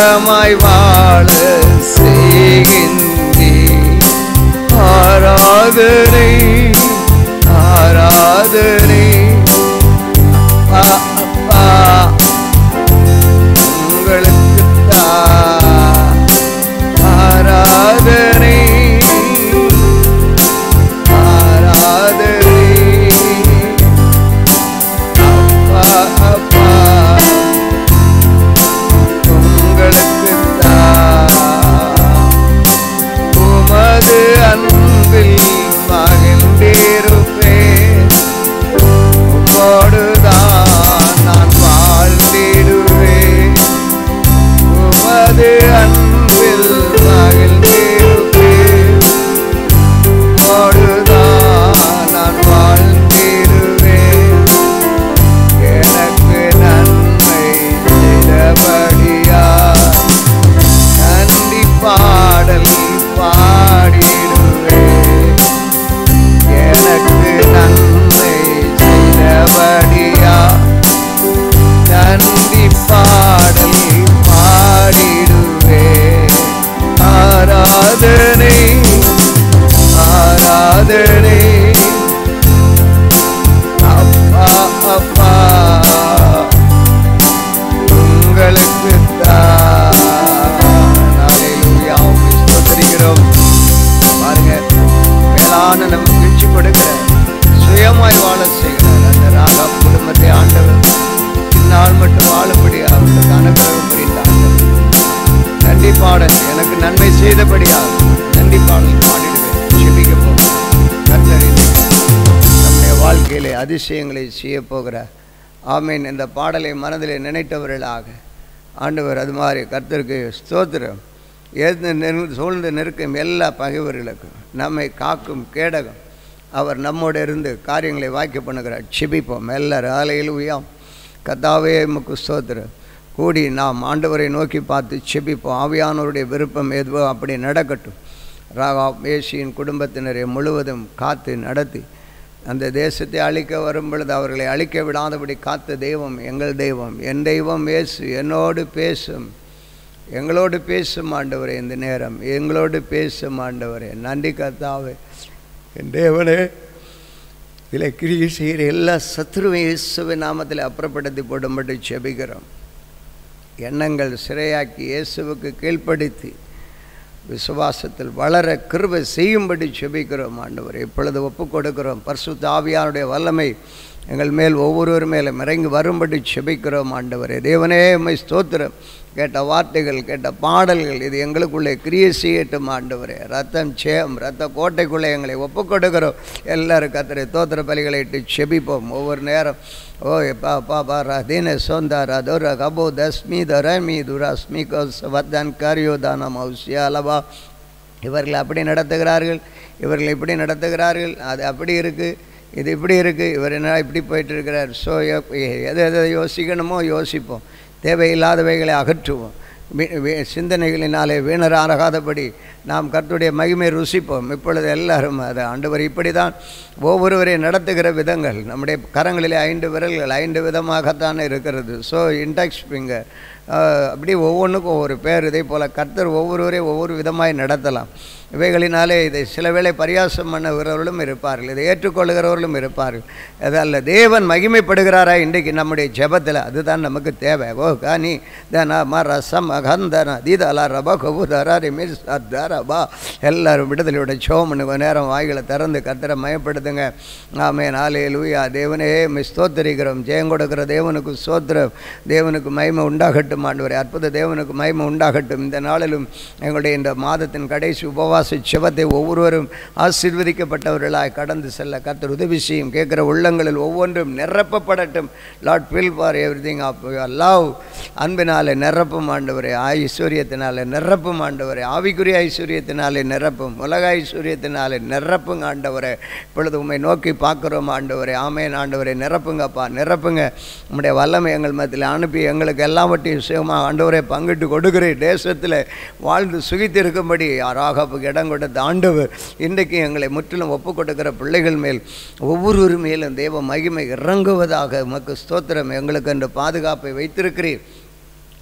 சுயமாய் வாழ செய்கின்றே ஆராதனை ஆராதனை அப்பா அப்பா உங்களுக்கு ஆராதனை ஆராதனை அப்பா அப்பா உங்களுக்கு உமது அன்பில் மகிழ்ந்திருப்பேன் உம்மோடுதான் நான் வாழ்ந்திடுவேன் உமது அன்பில் மகிழ்ந்திருப்பேன் உம்மோடுதான் நான் வாழ்ந்திடுவேன் எனக்கு நன்மை செய்தபடியா நன்றி பாடல் பாடிடுவேன் எனக்கு நன்மை செய்தபடியா நன்றி பாடல் பாடிடுவேன் ஆராதனை ஆராதனை அப்பா அப்பா உங்களுக்கு ஸ்தோத்திரிக்கிறோம் பாருங்க மேலான நம்ம மகிழ்ச்சி கொடுக்கிற சுயமாய் வாழ செய்கிறார் அந்த ராகா குடும்பத்தை ஆண்டவர் இந்நாள் மட்டும் வாழும்படி அவர்களுக்கு அனுகிரகம் புரிந்த ஆண்டவர் நன்றி பாடல் எனக்கு நன்மை செய்தபடியாக நன்றி பாடல் பாடிடுவேன் செபிக்க போகிறேன் கர்த்தர் இன்னைக்கு நம்முடைய வாழ்க்கையிலே அதிசயங்களை செய்ய போகிறார் ஆமீன் இந்த பாடலை மனதிலே நினைத்தவர்களாக ஆண்டவர் அது மாதிரி கர்த்தருக்கு ஸ்தோத்திரம் எழுந்து நெரு சூழ்ந்து நிற்கும் எல்லா பகைவர்களுக்கும் நம்மை காக்கும் கேடகம் அவர் நம்மோடு இருந்து காரியங்களை வாய்க்க பண்ணுகிறார் செபிப்போம் எல்லாரும் ஆலையில் உயாம் கத்தாவே முக்கு ஸ்தோத்திரம் கூடி நாம் ஆண்டவரை நோக்கி பார்த்து செபிப்போம் ஆவியானவருடைய விருப்பம் எதுவோ அப்படி நடக்கட்டும் ராகா மேஷியின் குடும்பத்தினரை முழுவதும் காத்து நடத்தி அந்த தேசத்தை அழிக்க வரும் பொழுது அவர்களை அழிக்க விடாதபடி காத்த தெய்வம் எங்கள் தெய்வம் என் தெய்வம் இயேசு என்னோடு பேசும் எங்களோடு பேசும் ஆண்டவரே இந்த நேரம் எங்களோடு பேசும் ஆண்டவரே நன்றி கர்த்தாவே என் தேவனே இதில் கிரியை செய்கிற எல்லா சத்ருவையும் இயேசுவின் நாமத்தில் அப்புறப்படுத்தி போடும்படி செபிக்கிறோம் எண்ணங்கள் சிறையாக்கி இயேசுவுக்கு கீழ்ப்படுத்தி விசுவாசத்தில் வளர கிருபை செய்யும்படி செபிக்கிறோம் ஆண்டவர் இப்பொழுது ஒப்பு கொடுக்கிறோம் பரிசுத்த ஆவியானுடைய வல்லமை எங்கள் மேல் ஒவ்வொருவர் மேலும் இறங்கி வரும்படி செபிக்கிறோம் ஆண்டவரே தேவனே உம்மை ஸ்தோத்திரம் கேட்ட வார்த்தைகள் கேட்ட பாடல்கள் இது எங்களுக்குள்ளே கிரியை செய்யட்டும் ஆண்டவரே ரத்தம் சேம் ரத்த கோட்டைக்குள்ளே எங்களை ஒப்பு கொடுக்கிறோம் எல்லாரும் கத்திரை தோத்திர பலிகளை இட்டு செபிப்போம் ஒவ்வொரு நேரம் ஓ பா பா பா ரதீன சோந்தாரா துர கபோ தஸ்மி தரமி துராஸ்மி கோஸ் வத்தன் கரியோதானம் அவுசியாலவா இவர்கள் அப்படி நடத்துகிறார்கள் இவர்கள் இப்படி நடத்துகிறார்கள் அது அப்படி இருக்குது இது இப்படி இருக்குது இவர் என்ன இப்படி போயிட்டு இருக்கிறார் ஸோ எதை எதை யோசிக்கணுமோ யோசிப்போம் தேவையில்லாதவைகளை அகற்றுவோம் வி- வி- சிந்தனைகளினாலே வீணராகாதபடி நாம் கர்த்தருடைய மகிமை ருசிப்போம் இப்பொழுது எல்லாரும் அது ஆண்டவர் இப்படி தான் ஒவ்வொருவரை நடத்துகிற விதங்கள் நம்முடைய கரங்களிலே ஐந்து விரல்கள் ஐந்து விதமாகத்தான் இருக்கிறது ஸோ இன்டெக்ஸ் ஃபிங்கர் அப்படி ஒவ்வொன்றுக்கும் ஒவ்வொரு பேர் இதே போல் கர்த்தர் ஒவ்வொருவரையும் ஒவ்வொரு விதமாய் நடத்தலாம் இவைகளினாலே இதை சில வேளை பரியாசம் பண்ணுகிறவர்களும் இருப்பார்கள் இதை ஏற்றுக்கொள்கிறவர்களும் இருப்பார்கள் அதல்ல தேவன் மகிமைப்படுகிறாரா இன்றைக்கு நம்முடைய ஜெபத்தில் அதுதான் நமக்கு தேவை ஓ கானி தன ம ரசம் அகந்தன தீதலா ரப கபுதரா ரிமிர் சத்தரபா எல்லாரும் விடுதலையோட சோமனு நேரம் வாய்களை திறந்து கர்த்தரை மயப்படுத்துங்க ஆமே நாளே லூயா தேவனே மை ஸ்தோத்தரிக்கிறோம் ஜெயம் கொடுக்கிற தேவனுக்கு ஸ்தோத்திரம் தேவனுக்கு மகிமை உண்டாகட்டும் ஆண்டவரே அற்புத தேவனுக்கு மகிமை உண்டாகட்டும் இந்த நாளிலும் எங்களுடைய இந்த மாதத்தின் கடைசி உபவாச செபத்தை ஒவ்வொருவரும் ஆசீர்வதிக்கப்பட்டவர்களாய் கடந்து செல்ல கர்த்தர் உதவி செய்யும் கேட்குற உள்ளங்களில் ஒவ்வொன்றும் நிரப்பப்படட்டும் Lord fill for everything of love அன்பினாலே நிரப்பும் ஆண்டவரே ஐஸ்வர்யத்தினாலே நிரப்பும் ஆண்டவரே ஆவிக்குரிய ஐஸ்வர்யத்தினாலே நிரப்பும் உலக ஐஸ்வர்யத்தினாலே நிரப்புங்க ஆண்டவரே இப்பொழுது உண்மை நோக்கி பார்க்குறோம் ஆண்டவரே ஆமேன் ஆண்டவரே நிரப்புங்கப்பா நிரப்புங்க உம்முடைய வல்லமை எங்கள் மத்தியில் அனுப்பி எங்களுக்கு எல்லாவற்றையும் சுகமாக ஆண்டவரே பங்கிட்டு கொடுக்குற தேசத்தில் வாழ்ந்து சுகித்து இருக்கும்படி ராகாப்புக்கு இடம் கொடுத்த ஆண்டவர் இன்றைக்கு எங்களை முற்றிலும் ஒப்பு கொடுக்கிற பிள்ளைகள் மேல் ஒவ்வொரு மேலும் தேவ மகிமை இறங்குவதாக உமக்கு ஸ்தோத்திரம் எங்களுக்கு என்று பாதுகாப்பை வைத்திருக்கிறீர்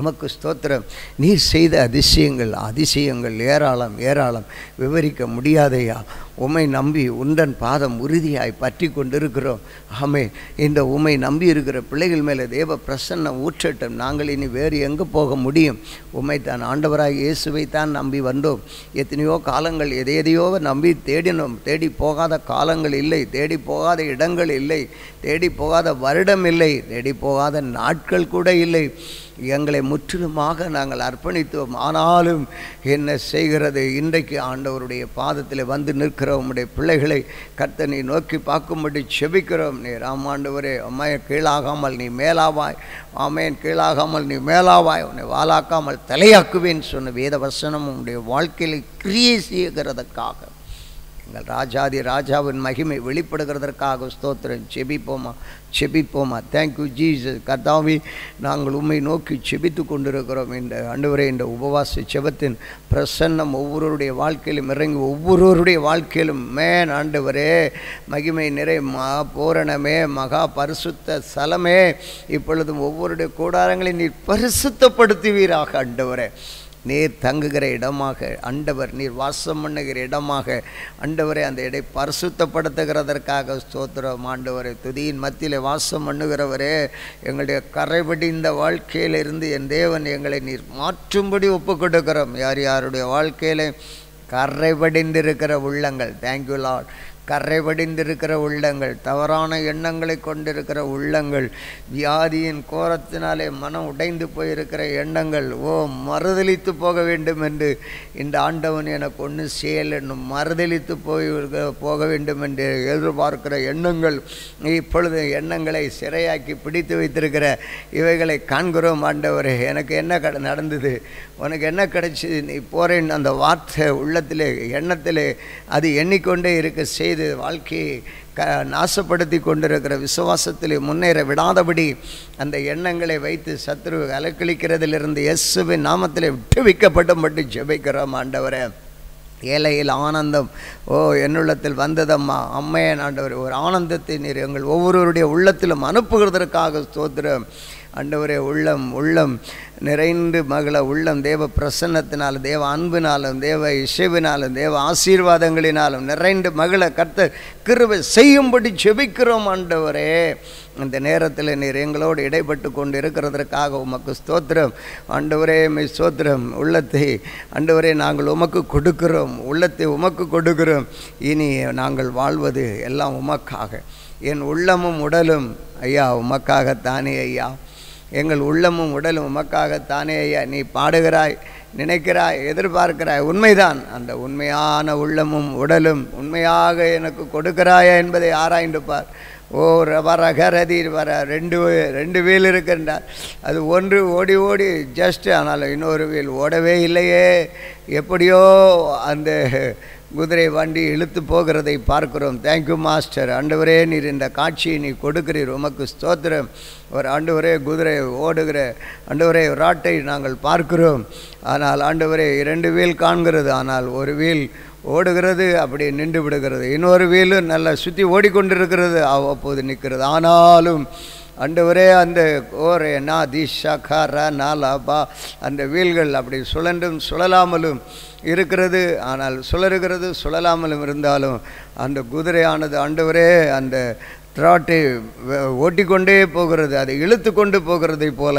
உமக்கு ஸ்தோத்திரம் நீர் செய்த அதிசயங்கள் அதிசயங்கள் ஏராளம் ஏராளம் விவரிக்க முடியாதையா உம்மை நம்பி உண்டன் பாதம் உறுதியாய் பற்றி கொண்டிருக்கிறோம் ஆமே இந்த உம்மை நம்பி இருக்கிற பிள்ளைகள் மேலே தேவ பிரசன்னம் ஊற்றட்டும் நாங்கள் இனி வேறு எங்கே போக முடியும் உம்மை தான் ஆண்டவராக இயேசுவை தான் நம்பி வந்தோம் எத்தனையோ காலங்கள் எதை எதையோ நம்பி தேடினோம் தேடி போகாத காலங்கள் இல்லை தேடி போகாத இடங்கள் இல்லை தேடி போகாத வருடம் இல்லை தேடி போகாத நாட்கள் கூட இல்லை எங்களை முற்றிலுமாக நாங்கள் அர்ப்பணித்தோம் ஆனாலும் என்ன செய்கிறது இன்றைக்கு ஆண்டவருடைய பாதத்தில் வந்து நிற்கிற உம்முடைய பிள்ளைகளை கர்த்தனை நோக்கி பார்க்கும்படி செபிக்கிறோம் நீ ராமாண்டவரே அம்மைய கீழாகாமல் நீ மேலாவாய் ஆமேன் கீழாகாமல் நீ மேலாவாய் உன்னை வாலாக்காமல் தலையாக்குவேன் சொன்ன வேத வசனம் உன்னுடைய வாழ்க்கையில் கிரியை செய்கிறதற்காக எங்கள் ராஜாதி ராஜாவின் மகிமை வெளிப்படுகிறதற்காக ஸ்தோத்திரம் செபிப்போமா செபிப்போமா தேங்க்யூ ஜீசஸ் கர்த்தாவி நாங்கள் உண்மை நோக்கி செபித்து கொண்டிருக்கிறோம் இந்த ஆண்டவரே இந்த உபவாச செபத்தின் பிரசன்னம் ஒவ்வொருவருடைய வாழ்க்கையிலும் இறங்கி ஒவ்வொருவருடைய வாழ்க்கையிலும் மேன் ஆண்டவரே மகிமை நிறை மா பூரணமே மகா பரிசுத்த ஸ்தலமே இப்பொழுதும் ஒவ்வொருடைய கூடாரங்களை நீர் பரிசுத்தப்படுத்துவீராக ஆண்டவரே நீர் தங்குகிற இடமாக அண்டவர் நீர் வாசம் பண்ணுகிற இடமாக அண்டவரை அந்த இடை பரிசுத்தப்படுத்துகிறதற்காக ஸ்தோத்திரம் ஆண்டவரை துதியின் மத்தியில் வாசம் பண்ணுகிறவரே எங்களுடைய கரைபடிந்த வாழ்க்கையிலிருந்து என் தேவன் எங்களை நீர் மாற்றும்படி ஒப்பு கொடுக்கிறோம் யார் யாருடைய வாழ்க்கையில கரைபடிந்திருக்கிற உள்ளங்கள் தேங்க்யூ லார்ட் கரைபடிந்திருக்கிற உள்ளங்கள் தவறான எண்ணங்களை கொண்டிருக்கிற உள்ளங்கள் வியாதியின் கோரத்தினாலே மனம் உடைந்து போயிருக்கிற எண்ணங்கள் ஓ மறுதளித்து போக வேண்டும் என்று இந்த ஆண்டவன் எனக்கு ஒன்று செயல் என்னும் மறுதளித்து போய் போக வேண்டும் என்று எதிர்பார்க்கிற எண்ணங்கள் இப்பொழுது எண்ணங்களை சிறையாக்கி பிடித்து வைத்திருக்கிற இவைகளை காண்கிறோம் ஆண்டவரே எனக்கு என்ன கட நடந்தது உனக்கு என்ன கிடைச்சிது நீ போறேன் அந்த வார்த்தை உள்ளத்திலே எண்ணத்திலே அது எண்ணிக்கொண்டே இருக்க செய்து வாழ்க்கையை க நாசப்படுத்தி கொண்டிருக்கிற விசுவாசத்திலே முன்னேற விடாதபடி அந்த எண்ணங்களை வைத்து சத்ரு அலக்களிக்கிறதிலிருந்து இயேசுவின் நாமத்திலே விட்டு வைக்கப்பட்டும்பட்டு ஜெபிக்கிறோம் ஆண்டவரே ஏழையில் ஆனந்தம் ஓ என்னுள்ளத்தில் வந்ததம்மா அம்மையன் ஆண்டவர் ஒரு ஆனந்தத்தை நீர் எங்கள் ஒவ்வொருவருடைய உள்ளத்திலும் அனுப்புகிறதற்காக ஸ்தோத்திரம் ஆண்டவரே உள்ளம் உள்ளம் நிறைந்து மகள உள்ளம் தேவ பிரசன்னத்தினாலும் தேவ அன்பினாலும் தேவ இசைவினாலும் தேவ ஆசீர்வாதங்களினாலும் நிறைந்து மகள கர்த்தர் கிருபை செய்யும்படி செபிக்கிறோம் ஆண்டவரே இந்த நேரத்தில் நீர் எங்களோடு இடைப்பட்டு கொண்டு இருக்கிறதற்காக உமக்கு ஸ்தோத்திரம் ஆண்டவரே மை ஸ்தோத்திரம் உள்ளத்தை ஆண்டவரே நாங்கள் உமக்கு கொடுக்கிறோம் உள்ளத்தை உமக்கு கொடுக்கிறோம் இனி நாங்கள் வாழ்வது எல்லாம் உமக்காக என் உள்ளமும் உடலும் ஐயா உமக்காகத்தானே ஐயா எங்கள் உள்ளமும் உடலும் உமக்காகத்தானே ஐயா நீ பாடுகிறாய் நினைக்கிறாய் எதிர்பார்க்கிறாய் உண்மைதான் அந்த உண்மையான உள்ளமும் உடலும் உண்மையாக எனக்கு கொடுக்கிறாயா என்பதை ஆராய்ந்து பார் ஓ வரகரதீர் வர ரெண்டு ரெண்டு வீல் இருக்கின்றார் அது ஒன்று ஓடி ஓடி ஜஸ்ட் ஆனால் இன்னொரு வீல் ஓடவே இல்லையே எப்படியோ அந்த குதிரை வண்டி இழுத்து போகிறதை பார்க்கிறோம் தேங்க்யூ மாஸ்டர் ஆண்டவரே நீர் இந்த காட்சியை நீ கொடுக்கிறீர் உமக்கு ஸ்தோத்திரம் ஒரு ஆண்டவரே குதிரை ஓடுகிற ஆண்டவரே ராட்டை நாங்கள் பார்க்கிறோம் ஆனால் ஆண்டவரே இரண்டு வீல் காண்கிறது ஆனால் ஒரு வீல் ஓடுகிறது அப்படி நின்று விடுகிறது இன்னொரு வீலு நல்லா சுற்றி ஓடிக்கொண்டிருக்கிறது அவ்வப்போது நிற்கிறது ஆனாலும் அண்டவரே அந்த ஓரே நா திஷா கர நாலாபா அந்த வீல்கள் அப்படி சுழன்றும் சுழலாமலும் இருக்கிறது ஆனால் சுழறுகிறது சுழலாமலும் இருந்தாலும் அந்த குதிரையானது ஆண்டவரே அந்த திராட்டை ஓட்டிக்கொண்டே போகிறது அதை இழுத்து கொண்டு போகிறதை போல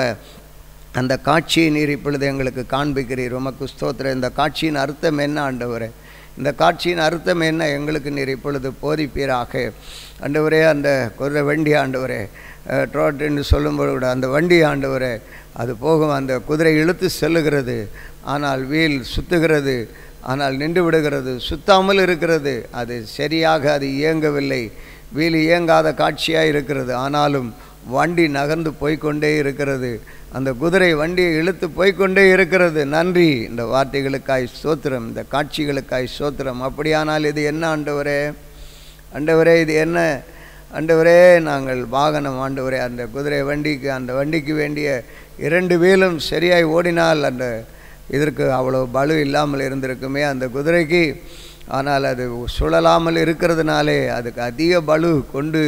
அந்த காட்சியை நீர் இப்பொழுது எங்களுக்கு காண்பிக்கிறீர் உமக்கு ஸ்தோத்திரம் இந்த காட்சியின் அர்த்தம் என்ன ஆண்டவரே இந்த காட்சியின் அர்த்தம் என்ன எங்களுக்கு நீர் இப்பொழுது போதிப்பீராக ஆண்டவரே அந்த குதிரை வண்டி ஆண்டவரே ட்ரோட் என்று சொல்லும்போது கூட அந்த வண்டி ஆண்டவரே அது போகும் அந்த குதிரை இழுத்து செல்லுகிறது ஆனால் வீல் சுத்துகிறது ஆனால் நின்று விடுகிறது சுத்தாமல் இருக்கிறது அது சரியாக அது இயங்கவில்லை வீல் இயங்காத காட்சியாக இருக்கிறது ஆனாலும் வண்டி நகர்ந்து போய்க்கொண்டே இருக்கிறது அந்த குதிரை வண்டியை இழுத்து போய்க்கொண்டே இருக்கிறது நன்றி இந்த வார்த்தைகளுக்காய் சோத்திரம் இந்த காட்சிகளுக்காய் சோத்திரம் அப்படியானால் இது என்ன ஆண்டவரே ஆண்டவரே இது என்ன ஆண்டவரே நாங்கள் வாகனம் ஆண்டவரே அந்த குதிரை வண்டிக்கு அந்த வண்டிக்கு வேண்டிய இரண்டு வீலும் சரியாய் ஓடினால் அந்த இதற்கு அவ்வளோ பலு இல்லாமல் இருந்திருக்குமே அந்த குதிரைக்கு ஆனால் அது சுழலாமல் இருக்கிறதுனாலே அதுக்கு அதிக பலு கொண்டு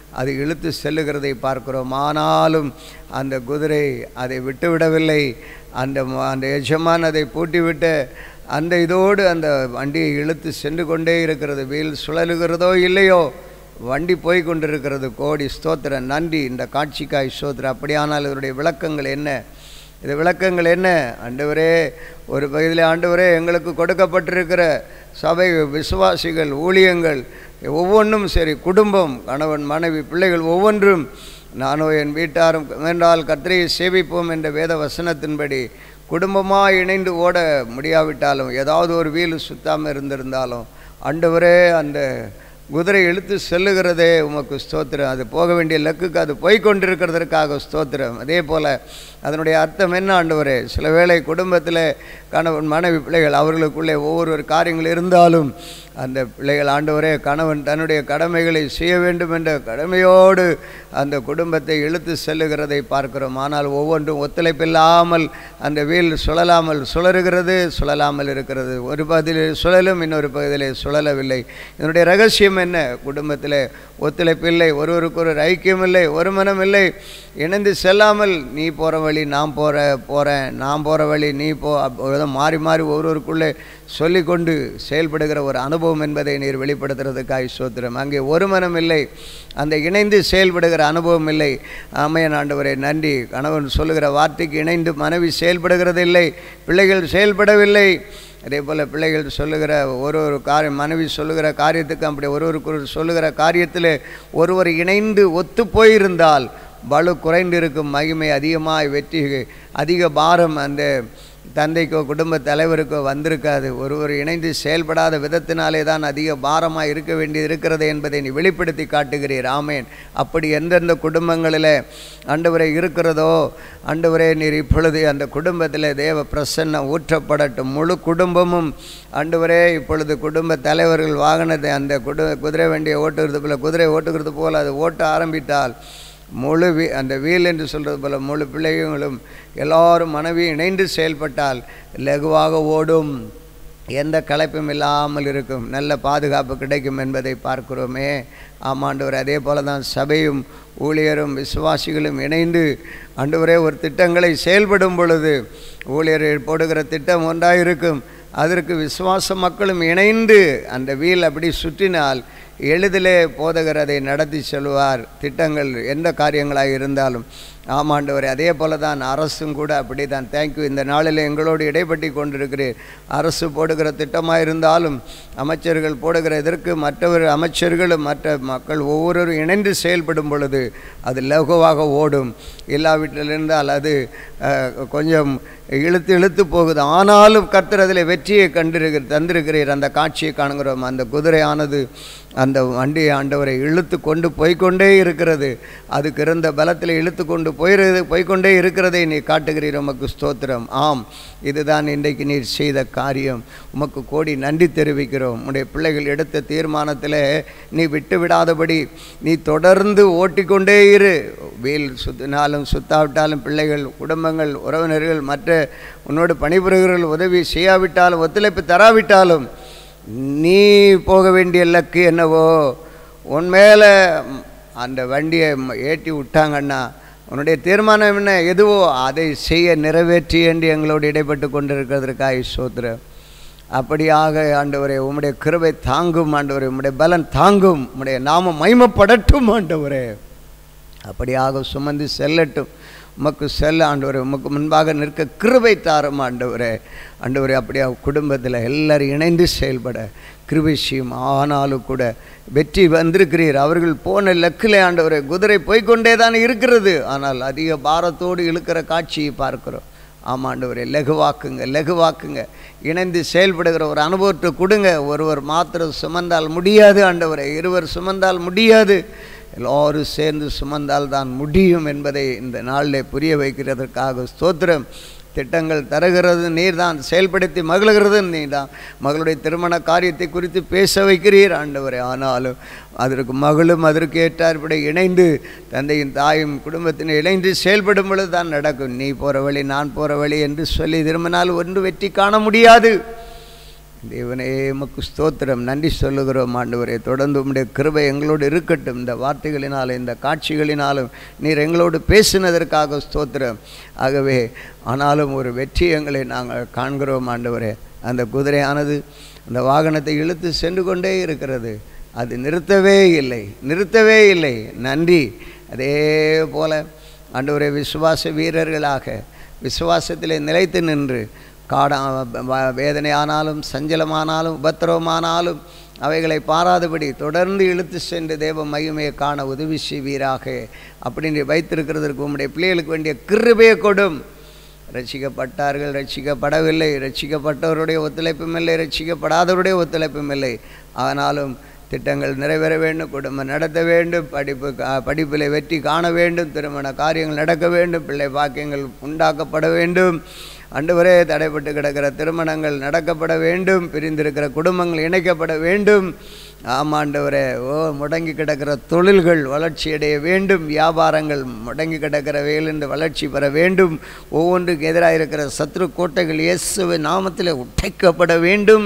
அது இழுத்து செல்லுகிறதை பார்க்கிறோம் ஆனாலும் அந்த குதிரை அதை விட்டுவிடவில்லை அந்த ம- அந்த எஜமான் அதை பூட்டிவிட்டு அந்த இதோடு அந்த வண்டியை இழுத்து சென்று கொண்டே இருக்கிறது வீல் சுழலுகிறதோ இல்லையோ வண்டி போய் கொண்டிருக்கிறது கோடி ஸ்தோத்திரம் நன்றி இந்த காட்சிக்காய் ஸ்தோத்திரம் அப்படியானால் இதனுடைய விளக்கங்கள் என்ன இது விளக்கங்கள் என்ன ஆண்டவரே ஒரு பகுதியில் ஆண்டவரே எங்களுக்கு கொடுக்கப்பட்டிருக்கிற சபை விசுவாசிகள் ஊழியங்கள் ஒவ்வொன்றும் சரி குடும்பம் கணவன் மனைவி பிள்ளைகள் ஒவ்வொன்றும் நானோ என் வீட்டாரும் வேண்டால் கத்திரையை சேவிப்போம் என்ற வேத வசனத்தின்படி குடும்பமாக இணைந்து ஓட முடியாவிட்டாலும் ஏதாவது ஒரு வீல் சுத்தாமல் இருந்திருந்தாலும் ஆண்டவரே அந்த குதிரை இழுத்து செல்லுகிறதே உமக்கு ஸ்தோத்திரம் அது போக வேண்டிய லக்குக்கு அது போய் கொண்டிருக்கிறதற்காக ஸ்தோத்திரம் அதே போல் அதனுடைய அர்த்தம் என்ன ஆண்டவரே சில வேளை குடும்பத்தில் கணவன் மனைவி பிள்ளைகள் அவர்களுக்குள்ளே ஒவ்வொரு காரியங்கள் இருந்தாலும் அந்த பிள்ளைகள் ஆண்டவரே கணவன் தன்னுடைய கடமைகளை செய்ய வேண்டும் என்ற கடமையோடு அந்த குடும்பத்தை இழுத்து செல்லுகிறதை பார்க்கிறோம் ஆனால் ஒவ்வொன்றும் ஒத்துழைப்பில்லாமல் அந்த வீல் சுழலாமல் சுழறுகிறது சுழலாமல் இருக்கிறது ஒரு பகுதியில் சுழலும் இன்னொரு பகுதியில் சுழலவில்லை இதனுடைய ரகசியம் என்ன குடும்பத்தில் ஒத்துழைப்பு இல்லை ஒருவருக்கு ஒரு ஐக்கியம் இல்லை ஒரு மனம் இல்லை இணைந்து செல்லாமல் நீ போகிற வழி நான் போகிற போகிறேன் நான் போகிற வழி நீ போ அப்போ மாறி மாறி ஒருவருக்குள்ளே சொல்லிக்கொண்டு செயல்படுகிற ஒரு அனுபவம் என்பதை நீர் வெளிப்படுத்துறதுக்காய் சோத்திரம் அங்கே ஒரு மனம் இல்லை அந்த இணைந்து செயல்படுகிற அனுபவம் இல்லை ஆமையன் ஆண்டவரே நன்றி கணவன் சொல்லுகிற வார்த்தைக்கு இணைந்து மனைவி செயல்படுகிறது இல்லை பிள்ளைகள் செயல்படவில்லை அதே போல் பிள்ளைகள் சொல்லுகிற ஒரு ஒரு காரியம் மனைவி சொல்லுகிற காரியத்துக்கு அப்படி ஒருவருக்கு ஒரு சொல்லுகிற காரியத்தில் ஒருவர் இணைந்து ஒத்து போயிருந்தால் பலு குறைந்திருக்கும் மகிமை அதிகமாக வெற்றி அதிக பாரம் அந்த தந்தைக்கோ குடும்ப தலைவருக்கோ வந்திருக்காது ஒருவர் இணைந்து செயல்படாத விதத்தினாலே தான் அதிக பாரமாக இருக்க வேண்டியது இருக்கிறது என்பதை நீ வெளிப்படுத்தி காட்டுகிறீர் ஆமேன் அப்படி எந்தெந்த குடும்பங்களில் ஆண்டவரே இருக்கிறதோ ஆண்டவரே நீர் இப்பொழுது அந்த குடும்பத்தில் தேவ பிரசன்னம் ஊற்றப்படட்டும் முழு குடும்பமும் ஆண்டவரே இப்பொழுது குடும்ப தலைவர்கள் வாகனத்தை அந்த குடு குதிரை வண்டியை ஓட்டுகிறது போல குதிரை ஓட்டுகிறது போல் அது ஓட்ட ஆரம்பித்தால் முழு வீ அந்த வீல் என்று சொல்கிறது போல முழு பிள்ளைகளும் எல்லாரும் மனைவி இணைந்து செயல்பட்டால் லகுவாக ஓடும் எந்த களைப்பும் இல்லாமல் இருக்கும் நல்ல பாதுகாப்பு கிடைக்கும் என்பதை பார்க்கிறோமே ஆமாண்டவர் அதே போல தான் சபையும் ஊழியரும் விசுவாசிகளும் இணைந்து ஆண்டவரே ஒரு திட்டங்களை செயல்படும் பொழுது ஊழியர்கள் போடுகிற திட்டம் ஒன்றாக இருக்கும் அதற்கு விசுவாச மக்களும் இணைந்து அந்த வீல் அப்படி சுற்றினால் எளிதிலே போதகர் அதை நடத்தி செல்வார் திட்டங்கள் எந்த காரியங்களாக இருந்தாலும் ஆமாண்டவரே அதே போல தான் அரசும் கூட அப்படி தான் தேங்க்யூ இந்த நாளில் எங்களோடு இடைப்பட்டி கொண்டிருக்கிறேன் அரசு போடுகிற திட்டமாக இருந்தாலும் அமைச்சர்கள் போடுகிற இதற்கு மற்றவர் அமைச்சர்களும் மற்ற மக்கள் ஒவ்வொருவரும் இணைந்து செயல்படும் பொழுது அது லகுவாக ஓடும் இல்லாவிட்டில் இருந்தால் அது அஹ், கொஞ்சம் இழுத்து இழுத்து போகுது ஆனாலும் கர்த்தர் அதில் வெற்றியை கண்டிருக்கிற தந்திருக்கிறீர் அந்த காட்சியை காணுகிறோம் அந்த குதிரையானது அந்த வண்டியை ஆண்டவரை இழுத்து கொண்டு போய்க்கொண்டே இருக்கிறது அதுக்கு இருந்த பலத்தில் இழுத்து கொண்டு போயிரு போய்க்கொண்டே இருக்கிறதை நீ காட்டுகிறீர் உமக்கு ஸ்தோத்திரம் ஆம் இதுதான் இன்றைக்கு நீர் செய்த காரியம் உமக்கு கோடி நன்றி தெரிவிக்கிறோம் உடைய பிள்ளைகள் எடுத்த தீர்மானத்தில் நீ விட்டு விடாதபடி நீ தொடர்ந்து ஓட்டிக்கொண்டே இரு வீல் சுத்தினாலும் சுத்தாவிட்டாலும் பிள்ளைகள் குடும்பங்கள் உறவினர்கள் மற்ற உன்னோடு பணிபுரிகிறவர்கள் உதவி செய்யாவிட்டாலும் ஒத்துழைப்பு தராவிட்டாலும் நீ போக வேண்டிய லக்கு என்னவோ உன் மேலே அந்த வண்டியை ம- ஏற்றி விட்டாங்கன்னா உன்னுடைய தீர்மானம் என்ன எதுவோ அதை செய்ய நிறைவேற்றி என்று எங்களோடு இடைப்பட்டு கொண்டிருக்கிறதற்காக சோத்திரம் அப்படியாக ஆண்டவரே உம்முடைய கிருபை தாங்கும் ஆண்டவரே உம்முடைய பலன் தாங்கும் உம்முடைய நாமம் மைமப்படட்டும் ஆண்டவரே அப்படியாக சுமந்து செல்லட்டும் உமக்கு செல்ல ஆண்டவரே உமக்கு முன்பாக நிற்க கிருபை தாரும் ஆண்டவரே ஆண்டவரே அப்படியே குடும்பத்தில் எல்லாரும் இணைந்து செயல்பட கிருபை செய்யும் ஆனாலும் கூட வெற்றி வந்திருக்கிறீர் அவர்கள் போன லக்கிலே ஆண்டவரே குதிரை போய்க்கொண்டே தான் இருக்கிறது ஆனால் அதிக பாரத்தோடு இழுக்கிற காட்சியை பார்க்கிறோம் ஆமாண்டவரே லகுவாக்குங்க லகுவாக்குங்க இணைந்து செயல்படுகிற ஒரு அனுபவத்தை கொடுங்க ஒருவர் மாத்திரம் சுமந்தால் முடியாது ஆண்டவரே இருவர் சுமந்தால் முடியாது எல்லாரும் சேர்ந்து சுமந்தால் தான் முடியும் என்பதை இந்த நாளில் புரிய வைக்கிறதற்காக ஸ்தோத்திரம் திட்டங்கள் தருகிறது நீர்தான் செயல்படுத்தி மகிழ்கிறது நீர்தான் மகளுடைய திருமண காரியத்தை குறித்து பேச வைக்கிறீர் ஆண்டவரே ஆனாலும் அதற்கு மகளும் அதற்கு ஏற்றாற்படி இணைந்து தந்தையும் தாயும் குடும்பத்தினர் இணைந்து செயல்படும் பொழுது தான் நடக்கும் நீ போகிற வழி நான் போகிற வழி என்று சொல்லி திரும்பினால் ஒன்று வெற்றி காண முடியாது தேவனே எமக்கு ஸ்தோத்திரம் நன்றி சொல்லுகிறோம் ஆண்டவரே தொடர்ந்து உம்முடைய கிருபை எங்களோடு இருக்கட்டும் இந்த வார்த்தைகளினாலும் இந்த காட்சிகளினாலும் நீர் எங்களோடு பேசினதற்காக ஸ்தோத்திரம் ஆகவே ஆனாலும் ஒரு வெற்றி எங்களை நாங்கள் காண்கிறோம் ஆண்டவரே அந்த குதிரையானது அந்த வாகனத்தை இழுத்து சென்று கொண்டே இருக்கிறது அது நிறுத்தவே இல்லை நிறுத்தவே இல்லை நன்றி அதே போல ஆண்டவரே விசுவாச வீரர்களாக விசுவாசத்திலே நிலைத்து நின்று காடா வ- வேதனையானாலும் சஞ்சலமானாலும் உபத்திரவமானாலும் அவைகளை பாராதபடி தொடர்ந்து இழுத்து சென்று தேவ மகிமையை காண உதவி செய்வீராக அப்படின்னு வைத்திருக்கிறதற்கு உம்முடைய பிள்ளைகளுக்கு வேண்டிய கிருபையை கொடும் ரட்சிக்கப்பட்டார்கள் ரட்சிக்கப்படவில்லை ரட்சிக்கப்பட்டவருடைய ஒத்துழைப்பும் இல்லை ரட்சிக்கப்படாதவருடைய ஒத்துழைப்பும் இல்லை ஆனாலும் திட்டங்கள் நிறைவேற வேண்டும் குடும்பம் நடத்த வேண்டும் படிப்பு கா- படிப்பில் வெற்றி காண வேண்டும் திருமண காரியங்கள் நடக்க வேண்டும் பிள்ளை பாக்கியங்கள் உண்டாக்கப்பட வேண்டும் அண்டுவரே தடைப்பட்டு கிடக்கிற திருமணங்கள் நடக்கப்பட வேண்டும் பிரிந்திருக்கிற குடும்பங்கள் இணைக்கப்பட வேண்டும் ஆமாண்டவரே ஓ முடங்கி கிடக்கிற தொழில்கள் வளர்ச்சியடைய வேண்டும் வியாபாரங்கள் முடங்கி கிடக்கிற வேலென்று வளர்ச்சி பெற வேண்டும் ஒவ்வொன்றுக்கு எதிராக இருக்கிற சத்ரு கோட்டைகள் இயேசுவின் நாமத்தில் உடைக்கப்பட வேண்டும்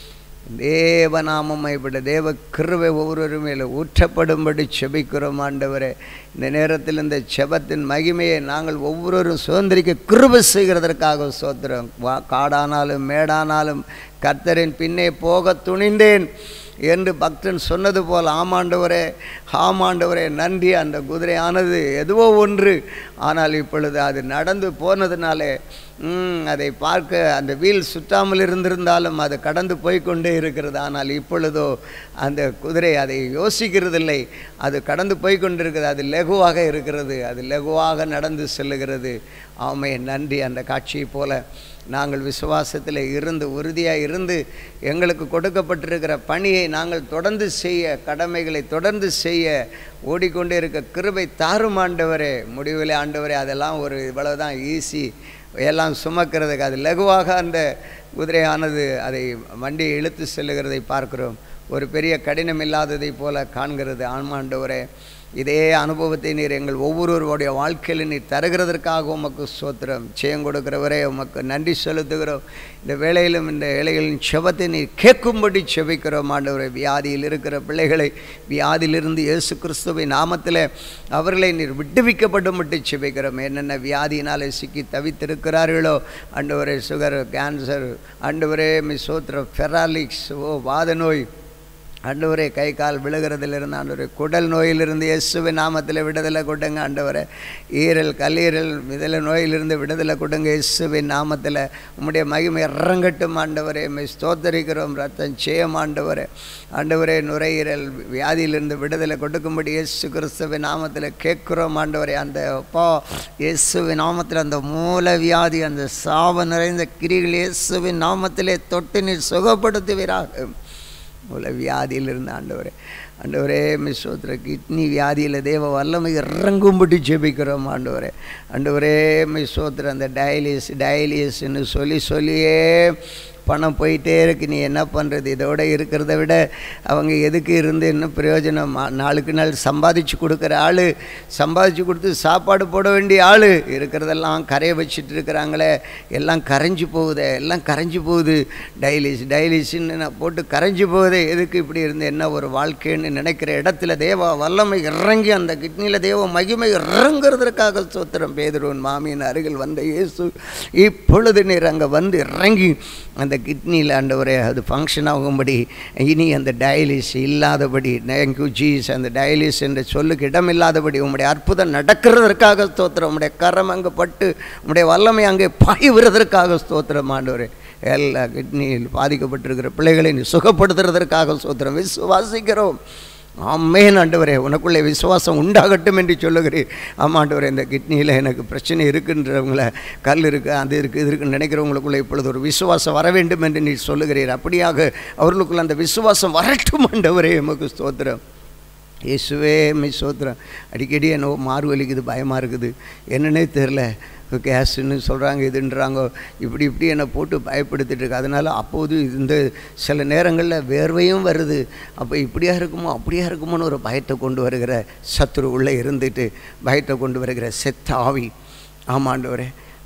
தேவநாமம் இப்படி தேவ கிருவை ஒவ்வொரு மேலும் ஊற்றப்படும்படி செபிக்கிறோம் ஆண்டவரே இந்த நேரத்தில் இந்த செபத்தின் மகிமையை நாங்கள் ஒவ்வொருவரும் சுதந்திரிக்க கிருபை செய்கிறதற்காக சோத்திரம் வா காடானாலும் மேடானாலும் கர்த்தரின் பின்னே போக துணிந்தேன் என்று பக்தன் சொன்னது போல் ஆமாண்டவரே ஆமாண்டவரே நன்றி அந்த குதிரையானது எதுவோ ஒன்று ஆனால் இப்பொழுது அது நடந்து போனதுனாலே ம், அதை பார்க்க அந்த வீல் சுற்றாமல் இருந்திருந்தாலும் அது கடந்து போய்க்கொண்டே இருக்கிறது ஆனால் இப்பொழுதோ அந்த குதிரை அதை யோசிக்கிறதில்லை அது கடந்து போய்க்கொண்டிருக்கிறது அது லகுவாக இருக்கிறது அது லகுவாக நடந்து செல்லுகிறது ஆமே நன்றி அந்த காட்சியை போல நாங்கள் விசுவாசத்தில் இருந்து உறுதியாக இருந்து எங்களுக்கு கொடுக்கப்பட்டிருக்கிற பணியை நாங்கள் தொடர்ந்து செய்ய கடமைகளை தொடர்ந்து செய்ய ஓடிக்கொண்டே இருக்க கிருபை தாரும் ஆண்டவரே முடிவிலே ஆண்டவரே அதெல்லாம் ஒரு இவ்வளவுதான் ஈஸி எல்லாம் சுமக்கிறதுக்கு அது லகுவாக அந்த குதிரையானது அதை வண்டியை இழுத்து செல்லுகிறதை பார்க்கிறோம் ஒரு பெரிய கடினம் இல்லாததைப் போல காண்கிறது ஆன்மாண்டவரே இதே அனுபவத்தை நீர் எங்கள் ஒவ்வொருவருடைய வாழ்க்கையில் நீர் தருகிறதற்காக உமக்கு சோத்திரம் ஜெயம் கொடுக்கிறவரே உமக்கு நன்றி செலுத்துகிறோம் இந்த வேளையிலும் இந்த ஏழைகளின் செபத்தை நீர் கேட்கும்படி செபிக்கிறோம் ஆண்டவரே வியாதியில் இருக்கிற பிள்ளைகளை வியாதியிலிருந்து இயேசு கிறிஸ்துவின் நாமத்தில் அவர்களை நீர் விடுவிக்கப்படும்படி செபிக்கிறோம் என்னென்ன வியாதியினாலே சிக்கி தவித்திருக்கிறார்களோ ஆண்டவரே சுகர் கேன்சர் ஆண்டவரே மிசோத்திர ஃபெராலிக்ஸ் ஓ வாத நோய் ஆண்டவரே கை கால் விழுகிறதிலிருந்து ஆண்டவரே குடல் நோயிலிருந்து இயேசுவின் நாமத்தில் விடுதலை கொடுங்க ஆண்டவரே ஈரல் கல்லீரல் இதில் நோயிலிருந்து விடுதலை கொடுங்க இயேசுவின் நாமத்தில் உம்முடைய மகிமை இறங்கட்டும் ஆண்டவரே மை ஸ்தோத்தரிக்கிறோம் ரத்தம் சேயம் ஆண்டவரே ஆண்டவரே நுரையீரல் வியாதியிலிருந்து விடுதலை கொடுக்கும்படி இயேசு கிறிஸ்துவின் நாமத்தில் கேட்குறோம் ஆண்டவரே அந்த அப்பா இயேசுவின் நாமத்தில் அந்த மூல வியாதி அந்த சாவு நிறைந்த கிரிகள் இயேசுவின் நாமத்திலே தொட்டு நீர் சுகப்படுத்துவீராக உள்ள வியாதியில் இருந்த ஆண்டவரே ஆண்டவரே மிஸ்வத்திர கிட்னி வியாதியில் தேவ வல்லமை இறங்கும்படி ஜெபிக்கிறோம் ஆண்டவரே ஆண்டவரே மிஸ்வத்திர அந்த டயலிஸ் டயலிஸ்ன்னு சொல்லி சொல்லியே பணம் போயிட்டே இருக்கு நீ என்ன பண்ணுறது இதோட இருக்கிறத விட அவங்க எதுக்கு இருந்து என்ன பிரயோஜனம் மா- நாளுக்கு நாள் சம்பாதிச்சு கொடுக்குற ஆள் சம்பாதிச்சு கொடுத்து சாப்பாடு போட வேண்டிய ஆள் இருக்கிறதெல்லாம் கரைய வச்சுட்டு இருக்கிறாங்களே எல்லாம் கரைஞ்சு போகுதே எல்லாம் கரைஞ்சு போகுது டைலிஸ் டைலிஸ்ன்னு நான் போட்டு கரைஞ்சு போகுதே எதுக்கு இப்படி இருந்து என்ன ஒரு வாழ்க்கைன்னு நினைக்கிற இடத்துல தேவ வல்லமை இறங்கி அந்த கிட்னியில் தேவ மகிமை இறங்குறதற்காக சோத்திரம் பேதுருவன் மாமியின் அருகில் வந்த இயேசு இப்பொழுது நீர் அங்கே வந்து இறங்கி அந்த கிட்னியில் ஆண்டவரே அது ஃபங்க்ஷன் ஆகும்படி இனி அந்த டயலிஸ் இல்லாதபடி தேங்க்யூ ஜீஸ் அந்த டயலிஸ் என்ற சொல்லுக்கு இடம் இல்லாதபடி உம்முடைய அற்புதம் நடக்கிறதற்காக ஸ்தோத்திரம் உம்முடைய கரம் அங்கே பட்டு உம்முடைய வல்லமை அங்கே பாய்வதற்காக ஸ்தோத்திரம் ஆண்டவரே எல்லா கிட்னியில் பாதிக்கப்பட்டிருக்கிற பிள்ளைகளை நீ சுகப்படுத்துறதற்காக ஸ்தோத்திரம் விசுவாசிக்கிறோம் ஆமேன் ஆண்டவரே உனக்குள்ளே விசுவாசம் உண்டாகட்டும் என்று சொல்லுகிறேன் ஆமாம் ஆண்டவரே இந்த கிட்னியில் எனக்கு பிரச்சனை இருக்குன்றவங்கள கல் இருக்குது அது இருக்குது இது இருக்குன்னு நினைக்கிறவங்களுக்குள்ள இப்பொழுது ஒரு விசுவாசம் வர வேண்டும் என்று நீ சொல்லுகிறீர் அப்படியாக அவர்களுக்குள்ள அந்த விசுவாசம் வரட்டும் ஆண்டவரே எமக்கு ஸ்தோத்திரம் இயேசுவே மெய் சோத்திரம் அடிக்கடி என்னவோ மாறு வலிக்குது பயமாக இருக்குது என்னன்னே தெரில கேஸுன்னு சொல்கிறாங்க இதுன்றாங்க இப்படி இப்படி என்னை போட்டு பயப்படுத்திட்டு இருக்கு அதனால் அப்போது இந்த சில நேரங்களில் வேர்வையும் வருது அப்போ இப்படியா இருக்குமோ அப்படியா இருக்குமோன்னு ஒரு பயத்தை கொண்டு வருகிற சத்துரு உள்ளே இருந்துட்டு பயத்தை கொண்டு வருகிற செத்த ஆவி ஆமாண்டவரே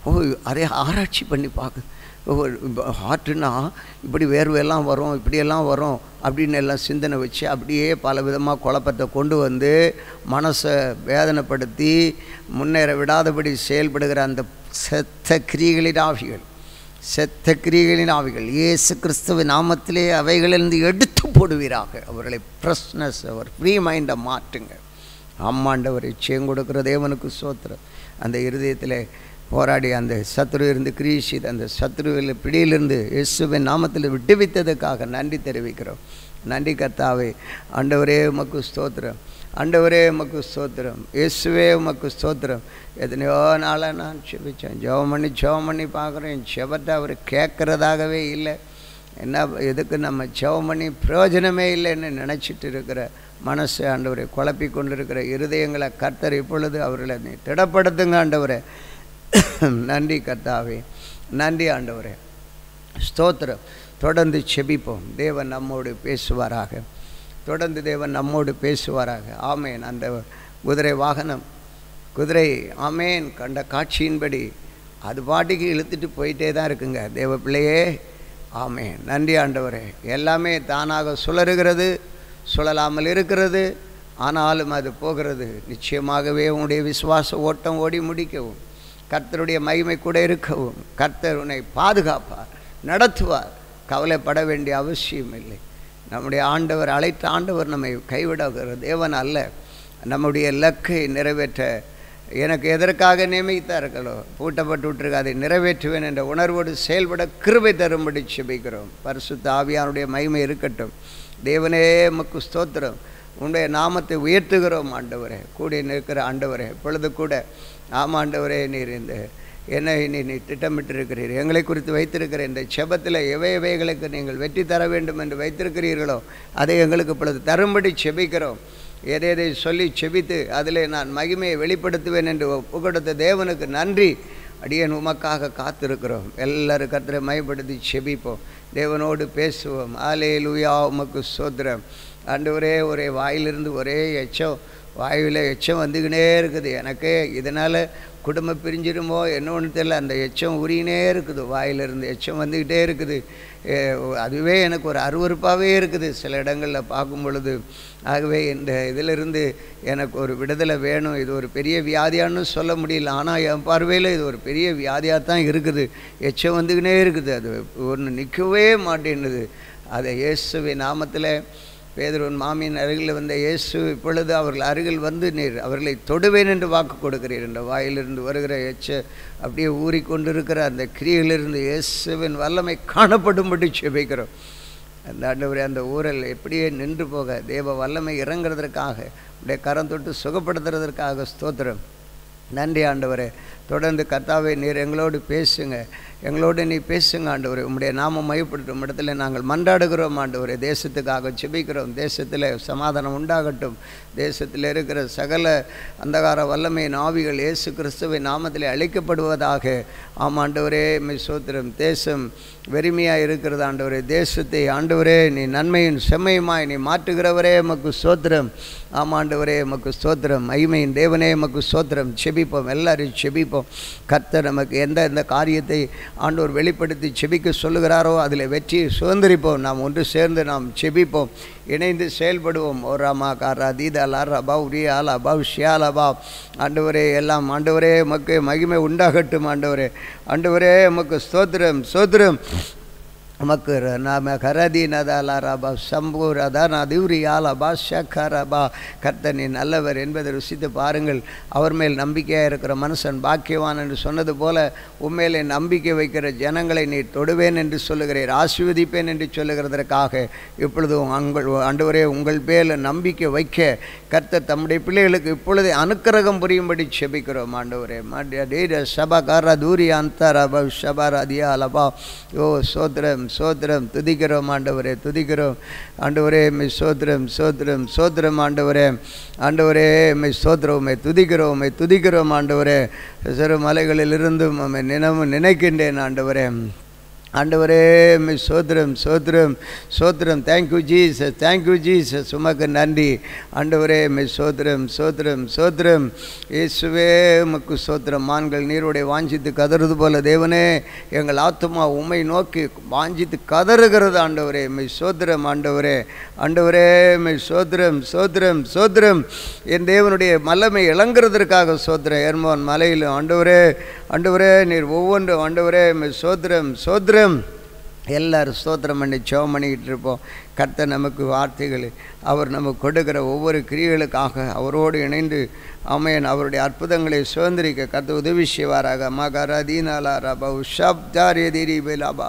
ஓ அதே ஆராய்ச்சி பண்ணி பார்க்குது ஹார்ட்டுனா இப்படி வேர்வையெல்லாம் வரும் இப்படியெல்லாம் வரும் அப்படின்னு எல்லாம் சிந்தனை வச்சு அப்படியே பல விதமாக குழப்பத்தை கொண்டு வந்து மனசை வேதனைப்படுத்தி முன்னேற விடாதபடி செயல்படுகிற அந்த செத்த கிரிகளின் ஆவிகள் செத்த கிரிகளின் ஆவிகள் இயேசு கிறிஸ்துவ நாமத்திலே அவைகளிலிருந்து எடுத்து போடுவீராக அவர்களை பிரஸ்னஸ் அவர் ஃப்ரீ மைண்டை மாற்றுங்க அம்மாண்டவரை சேம் கொடுக்குற தேவனுக்கு சோத்திரம் அந்த இருதயத்தில் போராடி அந்த சத்ரு இருந்து கிரீஷித் அந்த சத்ருவில் பிடியிலிருந்து இயேசுவின் நாமத்தில் விட்டுவித்ததுக்காக நன்றி தெரிவிக்கிறோம் நன்றி கர்த்தாவே ஆண்டவரே உமக்கு ஸ்தோத்திரம் ஆண்டவரே உமக்கு ஸ்தோத்திரம் இயேசுவே உமக்கு ஸ்தோத்திரம் எத்தனையோ நாளாக நான் செபித்தேன் ஜெபம் பண்ணி ஜெபம் பண்ணி பார்க்குறேன் செபத்தை அவர் கேட்குறதாகவே இல்லை என்ன எதுக்கு நம்ம ஜெபம் பண்ணி பிரயோஜனமே இல்லைன்னு நினச்சிட்டு இருக்கிற மனசு ஆண்டவரை குழப்பி கொண்டிருக்கிற இருதயங்களை கர்த்தர் இப்பொழுது அவர்களை நீ திடப்படுத்துங்க ஆண்டவரே நன்றி கர்த்தாவே நன்றி ஆண்டவரே ஸ்தோத்திரம் தொடர்ந்து செபிப்போம் தேவன் நம்மோடு பேசுவாராக தொடர்ந்து தேவன் நம்மோடு பேசுவாராக ஆமேன் அந்த குதிரை வாகனம் குதிரை ஆமேன் கண்ட காட்சியின்படி அது பாட்டுக்கு இழுத்துட்டு போயிட்டே தான் இருக்குங்க தேவ பிள்ளையே ஆமேன் நன்றி ஆண்டவரே எல்லாமே தானாக சுழறுகிறது சுழலாமல் இருக்கிறது ஆனாலும் அது போகிறது நிச்சயமாகவே உன்னுடைய விசுவாச ஓட்டம் ஓடி முடிக்கவும் கர்த்தருடைய மகிமை கூட இருக்கவும் கர்த்தர் உன்னை பாதுகாப்பார் நடத்துவார் கவலைப்பட வேண்டிய அவசியம் இல்லை நம்முடைய ஆண்டவர் அழைத்த ஆண்டவர் நம்மை கைவிடுகிற தேவன் அல்ல நம்முடைய இலக்கை நிறைவேற்ற எனக்கு எதற்காக நியமித்தார்களோ பூட்டப்பட்டு விட்டுருக்கு அதை நிறைவேற்றுவேன் என்ற உணர்வோடு செயல்பட கிருபை தரும்படி செபிக்கிறோம் பரிசுத்த ஆவியானுடைய மகிமை இருக்கட்டும் தேவனே மக்கு ஸ்தோத்திரம் உன்னுடைய நாமத்தை உயர்த்துகிறோம் ஆண்டவரே கூடி நிற்கிற ஆண்டவரே இப்பொழுது கூட ஆமாம் ஆண்டவரே நீர் இந்த என்னை நீ நீ திட்டமிட்டிருக்கிறீர் எங்களை குறித்து வைத்திருக்கிற இந்த செபத்தில் எவை எவைகளுக்கு நீங்கள் வெற்றி தர வேண்டும் என்று வைத்திருக்கிறீர்களோ அதை எங்களுக்கு இப்பொழுது தரும்படி செபிக்கிறோம் எதை எதை சொல்லி செபித்து அதில் நான் மகிமையை வெளிப்படுத்துவேன் என்று ஒப்புக்கொடுத்த தேவனுக்கு நன்றி அடியன் உமக்காக காத்திருக்கிறோம் எல்லாரும் கத்திரை மயப்படுத்தி செபிப்போம் தேவனோடு பேசுவோம் ஆலே லூயா உமக்கு சோத்திரம் அண்டு ஒரே ஒரே வாயிலிருந்து ஒரே எச்சம் வாயுவில் எச்சம் வந்துக்கினே இருக்குது எனக்கு இதனால் குடும்பம் பிரிஞ்சிருமோ என்ன ஒன்று தெரியல அந்த எச்சம் உரியினே இருக்குது வாயிலிருந்து எச்சம் வந்துக்கிட்டே இருக்குது அதுவே எனக்கு ஒரு அருவறுப்பாகவே இருக்குது சில இடங்களில் பார்க்கும் பொழுது ஆகவே இந்த இதிலிருந்து எனக்கு ஒரு விடுதலை வேணும் இது ஒரு பெரிய வியாதியான்னு சொல்ல முடியல ஆனால் என் பார்வையில் இது ஒரு பெரிய வியாதியாக தான் இருக்குது எச்சம் வந்துக்கினே இருக்குது அது ஒன்று நிற்கவே மாட்டேன்னுது அதை இயேசுவை நாமத்தில் பேதருவன் மாமியின் அருகில் வந்த இயேசு இப்பொழுது அவர்கள் அருகில் வந்து நீர் அவர்களை தொடுவேன் என்று வாக்கு கொடுக்கிறீர் என்ற வாயிலிருந்து வருகிற எச்ச அப்படியே ஊறிக்கொண்டிருக்கிற அந்த கிரியிலிருந்து இயேசுவின் வல்லமை காணப்படும்படி செபிக்கிறோம் அந்த ஆண்டவரே அந்த ஊரல் எப்படியே நின்று போக தேவ வல்லமை இறங்குறதற்காக அப்படியே கரம் தொட்டு சுகப்படுத்துறதற்காக ஸ்தோத்திரம் நன்றி ஆண்டவரே தொடர்ந்து கர்த்தாவே நீர் எங்களோடு பேசுங்க எங்களோடு நீ பேசுங்க ஆண்டவரே உம்முடைய நாமம் மையப்படுத்தும் இடத்துல நாங்கள் மன்றாடுகிறோம் ஆண்டவரே தேசத்துக்காக செபிக்கிறோம் தேசத்தில் சமாதானம் உண்டாகட்டும் தேசத்தில் இருக்கிற சகல அந்தகார வல்லமையின் ஆவிகள் இயேசு கிறிஸ்துவின் நாமத்தில் அழைக்கப்படுவதாக ஆம் ஆண்டவரே மை சோத்திரம் தேசம் வெறுமையாக இருக்கிறது ஆண்டவரே தேசத்தை ஆண்டவரே நீ நன்மையின் செம்மையுமாய் நீ மாற்றுகிறவரே மக்கு சோத்திரம் ஆம் ஆண்டவரே மக்கு ஸ்தோத்திரம் மகிமையின் தேவனே மக்கு ஸ்தோத்திரம் செபிப்போம் எல்லாரும் செபிப்போம் கர்த்தர் நமக்கு எந்த எந்த காரியத்தை ஆண்டவர் வெளிப்படுத்தி செபிக்க சொல்லுகிறாரோ அதில் வெற்றியை சுதந்திரிப்போம் நாம் ஒன்று சேர்ந்து நாம் செபிப்போம் இணைந்து செயல்படுவோம் ஓ ராமா காரா தீதா ரபா உரியா லபா ஷியாலபா ஆண்டவரே எல்லாம் ஆண்டவரே மக்கு மகிமை உண்டாகட்டும் ஆண்டவரே ஆண்டவரே மக்கு ஸ்தோத்திரம் ஸ்தோத்திரம் நமக்கு நாம கரதி நதாலாரபா சம்பு ரதா நதிவுரி ஆலபா ஷக்கரபா கர்த்தனி நல்லவர் என்பதை ருசித்து பாருங்கள் அவர் மேல் நம்பிக்கையாக இருக்கிற மனுஷன் பாக்கியவான் என்று சொன்னது போல உண்மையிலே நம்பிக்கை வைக்கிற ஜனங்களை நீ தொடுவேன் என்று சொல்லுகிறீர் ஆசீர்வதிப்பேன் என்று சொல்லுகிறதற்காக இப்பொழுது உங்கள் ஆண்டவரே உங்கள் பேரில் நம்பிக்கை வைக்க கர்த்தர் தம்முடைய பிள்ளைகளுக்கு இப்பொழுது அனுக்கிரகம் புரியும்படி செபிக்கிறோம் ஆண்டவரே மாண்டிய சபா கார தூரி அந்தரபா ஷபா ரதியா அலபா ஓ சோத்திரம் சோத்திரம் துதிக்கிறோம் ஆண்டவரே துதிக்கிறோம் ஆண்டவரே மை சோத்திரம் சோத்திரம் சோத்திரம் ஆண்டவரே ஆண்டவரே மை சோத்திரம் மை துதிக்கிறோம் மை துதிக்கிறோம் ஆண்டவரே சிறு மலைகளிலிருந்தும் உம்மை நினைவு நினைக்கின்றேன் ஆண்டவரே ஆண்டவரே மி சோத்திரம் சோத்திரம் சோத்திரம் தேங்க்யூ ஜீசஸ் தேங்க்யூ ஜீசஸ் உமக்கு நன்றி ஆண்டவரே மி சோத்திரம் சோத்திரம் சோத்திரம் இயேசுவே உமக்கு சோத்திரம் மான்கள் நீரோடைய வாஞ்சித்து கதறுது போல தேவனே எங்கள் ஆத்துமா உம்மை நோக்கி வாஞ்சித்து கதறுகிறது ஆண்டவரே மெய் சோத்திரம் ஆண்டவரே ஆண்டவரே மெய் சோத்திரம் சோத்திரம் சோத்திரம் என் தேவனுடைய மல்லமை இளங்குறதற்காக சோத்திரம் ஏர்மோன் மலையிலும் ஆண்டவரே ஆண்டவரே நீர் ஒவ்வொன்றும் ஆண்டவரே மெய் சோத்திரம் சோத்திரம் எல்லாரும் ஸ்தோத்திரம் பண்ணி ஜெபம் பண்ணிக்கிட்டு இருப்போம் கர்த்தர் நமக்கு வார்த்தைகள் அவர் நமக்கு கொடுக்கிற ஒவ்வொரு கிரியைகளுக்காக அவரோடு இணைந்து அமையன் அவருடைய அற்புதங்களை சுதந்திரிக்க கர்த்த உதவி செய்வாராக மகர தீனாலா ரபா உஷப்தாரிய தீரி பெலாபா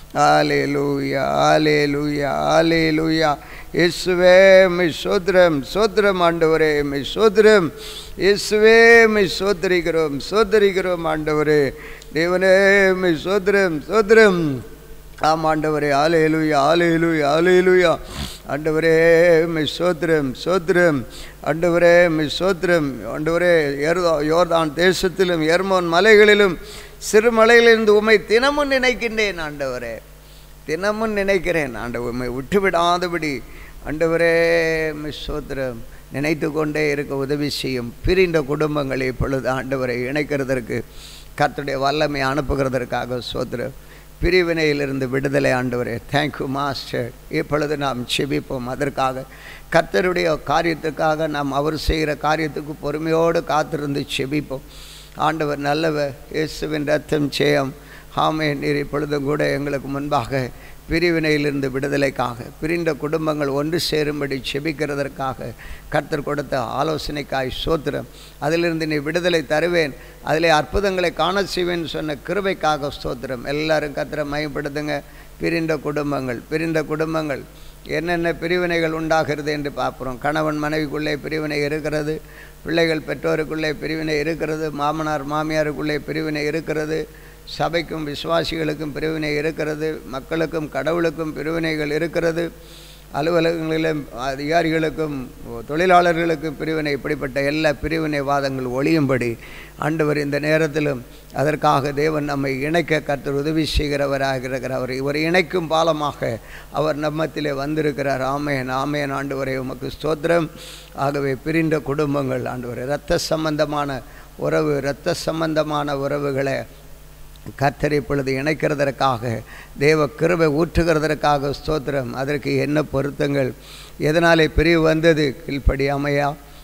ஆலே லூயா ஆலே லூயா ஆலே லூயா இயேசுவே மை சோத்திரம் சோத்திரம் ஆண்டவரே மை சோத்திரம் இயேசுவே மை சோதரிக்கிறோம் சோதரிக்கிறோம் ஆண்டவரே தேவனே மை சோத்திரம் சோத்திரம் ஆம் ஆண்டவரே ஆலேலுயா ஆலேலுயா ஆலேலுயா ஆண்டவரே மை சோத்திரம் சோத்திரம் ஆண்டவரே மை சோத்திரம் ஆண்டவரே ஏர்தா யோர்தான் தேசத்திலும் எர்மோன் மலைகளிலும் சிறு மலைகளிலிருந்து உம்மை தினமும் நினைக்கின்றேன் ஆண்டவரே தினமும் நினைக்கிறேன் ஆண்டவர் உம்மை விட்டுவிடாதபடி ஆண்டவரே மை சோத்திரம் நினைத்து கொண்டே இருக்க உதவி செய்யும் பிரிந்த குடும்பங்களை இப்பொழுது ஆண்டவரை இணைக்கிறதற்கு கர்த்தருடைய வல்லமை அனுப்புகிறதற்காக சோத்திரம் பிரிவினையிலிருந்து விடுதலை ஆண்டவரே தேங்க்யூ மாஸ்டர் இப்பொழுது நாம் செபிப்போம் அதற்காக கர்த்தருடைய காரியத்துக்காக நாம் அவர் செய்கிற காரியத்துக்கு பொறுமையோடு காத்திருந்து செபிப்போம் ஆண்டவர் நல்லவர் இயேசுவின் ரத்தம் ஜெயம் ஆமே நீர் இப்பொழுதும் கூட எங்களுக்கு முன்பாக பிரிவினையிலிருந்து விடுதலைக்காக பிரிந்த குடும்பங்கள் ஒன்று சேரும்படி செபிக்கிறதற்காக கர்த்தர் கொடுத்த ஆலோசனைக்காய் சோத்திரம் அதிலிருந்து நீ விடுதலை தருவேன் அதிலே அற்புதங்களை காண செய்வேன் சொன்ன கிருபைக்காக ஸ்தோத்திரம் எல்லாரும் கர்த்தரை மயப்படுத்துங்க பிரிந்த குடும்பங்கள் பிரிந்த குடும்பங்கள் என்னென்ன பிரிவினைகள் உண்டாகிறது என்று பார்க்குறோம் கணவன் மனைவிக்குள்ளே பிரிவினை இருக்கிறது பிள்ளைகள் பெற்றோருக்குள்ளே பிரிவினை இருக்கிறது மாமனார் மாமியாருக்குள்ளே பிரிவினை இருக்கிறது சபைக்கும் விசுவாசிகளுக்கும் பிரிவினை இருக்கிறது மக்களுக்கும் கடவுளுக்கும் பிரிவினைகள் இருக்கிறது அலுவலகங்களிலும் அதிகாரிகளுக்கும் தொழிலாளர்களுக்கும் பிரிவினை இப்படிப்பட்ட எல்லா பிரிவினை வாதங்கள் ஒழியும்படி ஆண்டவர் இந்த நேரத்திலும் அதற்காக தேவன் நம்மை இணைக்க கர்த்தர் உதவி செய்கிறவராக இருக்கிறவர் இவர் இணைக்கும் பாலமாக அவர் நம்மத்திலே வந்திருக்கிறார் ஆமையன் ஆமையன் ஆண்டவரை உமக்கு ஸ்தோத்திரம் ஆகவே பிரிந்த குடும்பங்கள் ஆண்டவர் இரத்த சம்பந்தமான உறவு இரத்த சம்பந்தமான உறவுகளை கர்த்தர் இப்பொழுது இணைக்கிறதற்காக தேவ கிருபை ஊற்றுகிறதற்காக ஸ்தோத்திரம் அதற்கு என்ன பொருத்தங்கள் எதனாலே பிரிவு வந்தது கீழ்ப்படி அமையா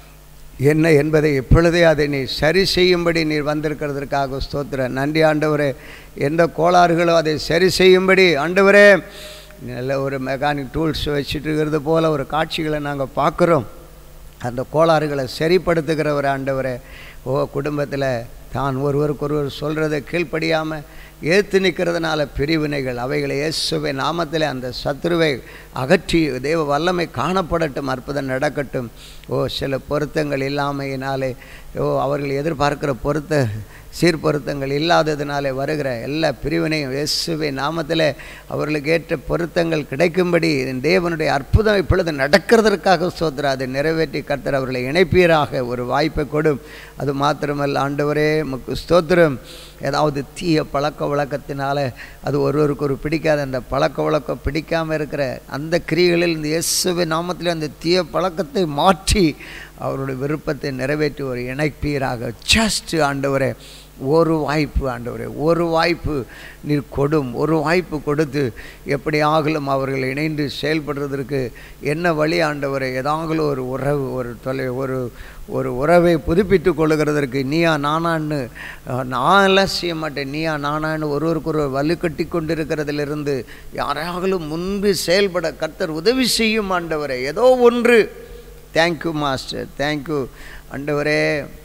என்ன என்பதை இப்பொழுதே அதை நீ சரி செய்யும்படி நீர் வந்திருக்கிறதற்காக ஸ்தோத்திரம் நன்றி ஆண்டவரே எந்த கோளாறுகளோ அதை சரி செய்யும்படி ஆண்டவரே நல்ல ஒரு மெக்கானிக் டூல்ஸ் வச்சுட்டு இருக்கிறது போல் ஒரு காட்சிகளை நாங்கள் பார்க்குறோம் அந்த கோளாறுகளை சரிப்படுத்துகிற ஒரு ஆண்டவரே ஓ குடும்பத்தில் தான் ஒருவருக்கொருவர் சொல்கிறத கீழ்ப்படியாமல் ஏற்று நிற்கிறதுனால பிரிவினைகள் அவைகளை இயேசுவை நாமத்தில் அந்த சத்ருவை அகற்றி தேவ வல்லமை காணப்படட்டும் அற்புதம் நடக்கட்டும் ஓ சில பொருத்தங்கள் இல்லாமையினாலே ஓ அவர்கள் எதிர்பார்க்கிற பொருத்த சீர்பொருத்தங்கள் இல்லாததினாலே வருகிற எல்லா பிரிவினையும் இயேசுவை நாமத்தில் அவர்களுக்கு ஏற்ற பொருத்தங்கள் கிடைக்கும்படி தேவனுடைய அற்புதம் இப்பொழுது நடக்கிறதற்காக சோதரா அதை நிறைவேற்றி கர்த்தர் அவர்களை இணைப்பீராக ஒரு வாய்ப்பை கொடும் அது மாத்திரமல்ல ஆண்டவரே முக்கு ஸ்தோத்திரம் ஏதாவது தீய பழக்க வழக்கத்தினால அது ஒருவருக்கு ஒரு பிடிக்காத அந்த பழக்க வழக்கம் பிடிக்காமல் இருக்கிற அந்த கிரிகளில் இந்த இயேசுவை நாமத்தில் அந்த தீய பழக்கத்தை மாற்றி அவருடைய விருப்பத்தை நிறைவேற்றி ஒரு இணைப்பீராக ஜஸ்ட் ஆண்டவரே ஒரு வாய்ப்பு ஆண்டவரே ஒரு வாய்ப்பு நீர் கொடும் ஒரு வாய்ப்பு கொடுத்து எப்படி ஆகலும் அவர்கள் இணைந்து செயல்படுறதற்கு என்ன வழி ஆண்டவரை ஏதாகலும் ஒரு உறவு ஒரு தொலை ஒரு ஒரு உறவை புதுப்பித்து கொள்ளுகிறதற்கு நீயா நானான்னு நான் எல்லாம் செய்ய மாட்டேன் நீயா நானான்னு ஒருவருக்கு ஒரு வலுக்கட்டி கொண்டிருக்கிறதிலிருந்து யாராகலும் முன்பு செயல்பட கர்த்தர் உதவி செய்யும் ஆண்டவரை ஏதோ ஒன்று தேங்க்யூ மாஸ்டர் தேங்க்யூ ஆண்டவரே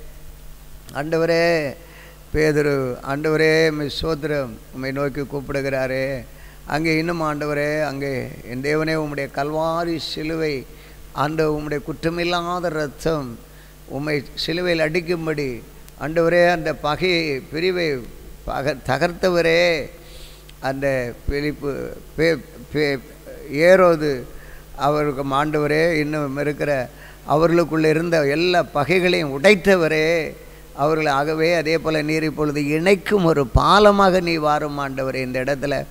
ஆண்டவரே பேதுரு ஆண்டவரே மிஸ் சோத்திரம் உம்மை நோக்கி கூப்பிடுகிறாரே அங்கே இன்னும் ஆண்டவரே அங்கே என் தேவனே உம்முடைய கல்வாரி சிலுவை ஆண்டு உம்முடைய குற்றமில்லாத ரத்தம் உம்மை சிலுவையில் அடிக்கும்படி ஆண்டவரே அந்த பகையை பிரிவை பக தகர்த்தவரே அந்த பிலிப்பு பே பே ஏரோது அவருக்கு ஆண்டவரே இன்னும் இருக்கிற அவர்களுக்குள்ளே இருந்த எல்லா பகைகளையும் உடைத்தவரே அவர்கள் ஆகவே அதே போல் நீர் இப்பொழுது இணைக்கும் ஒரு பாலமாக நீ வாரும் ஆண்டவரே இந்த இடத்துல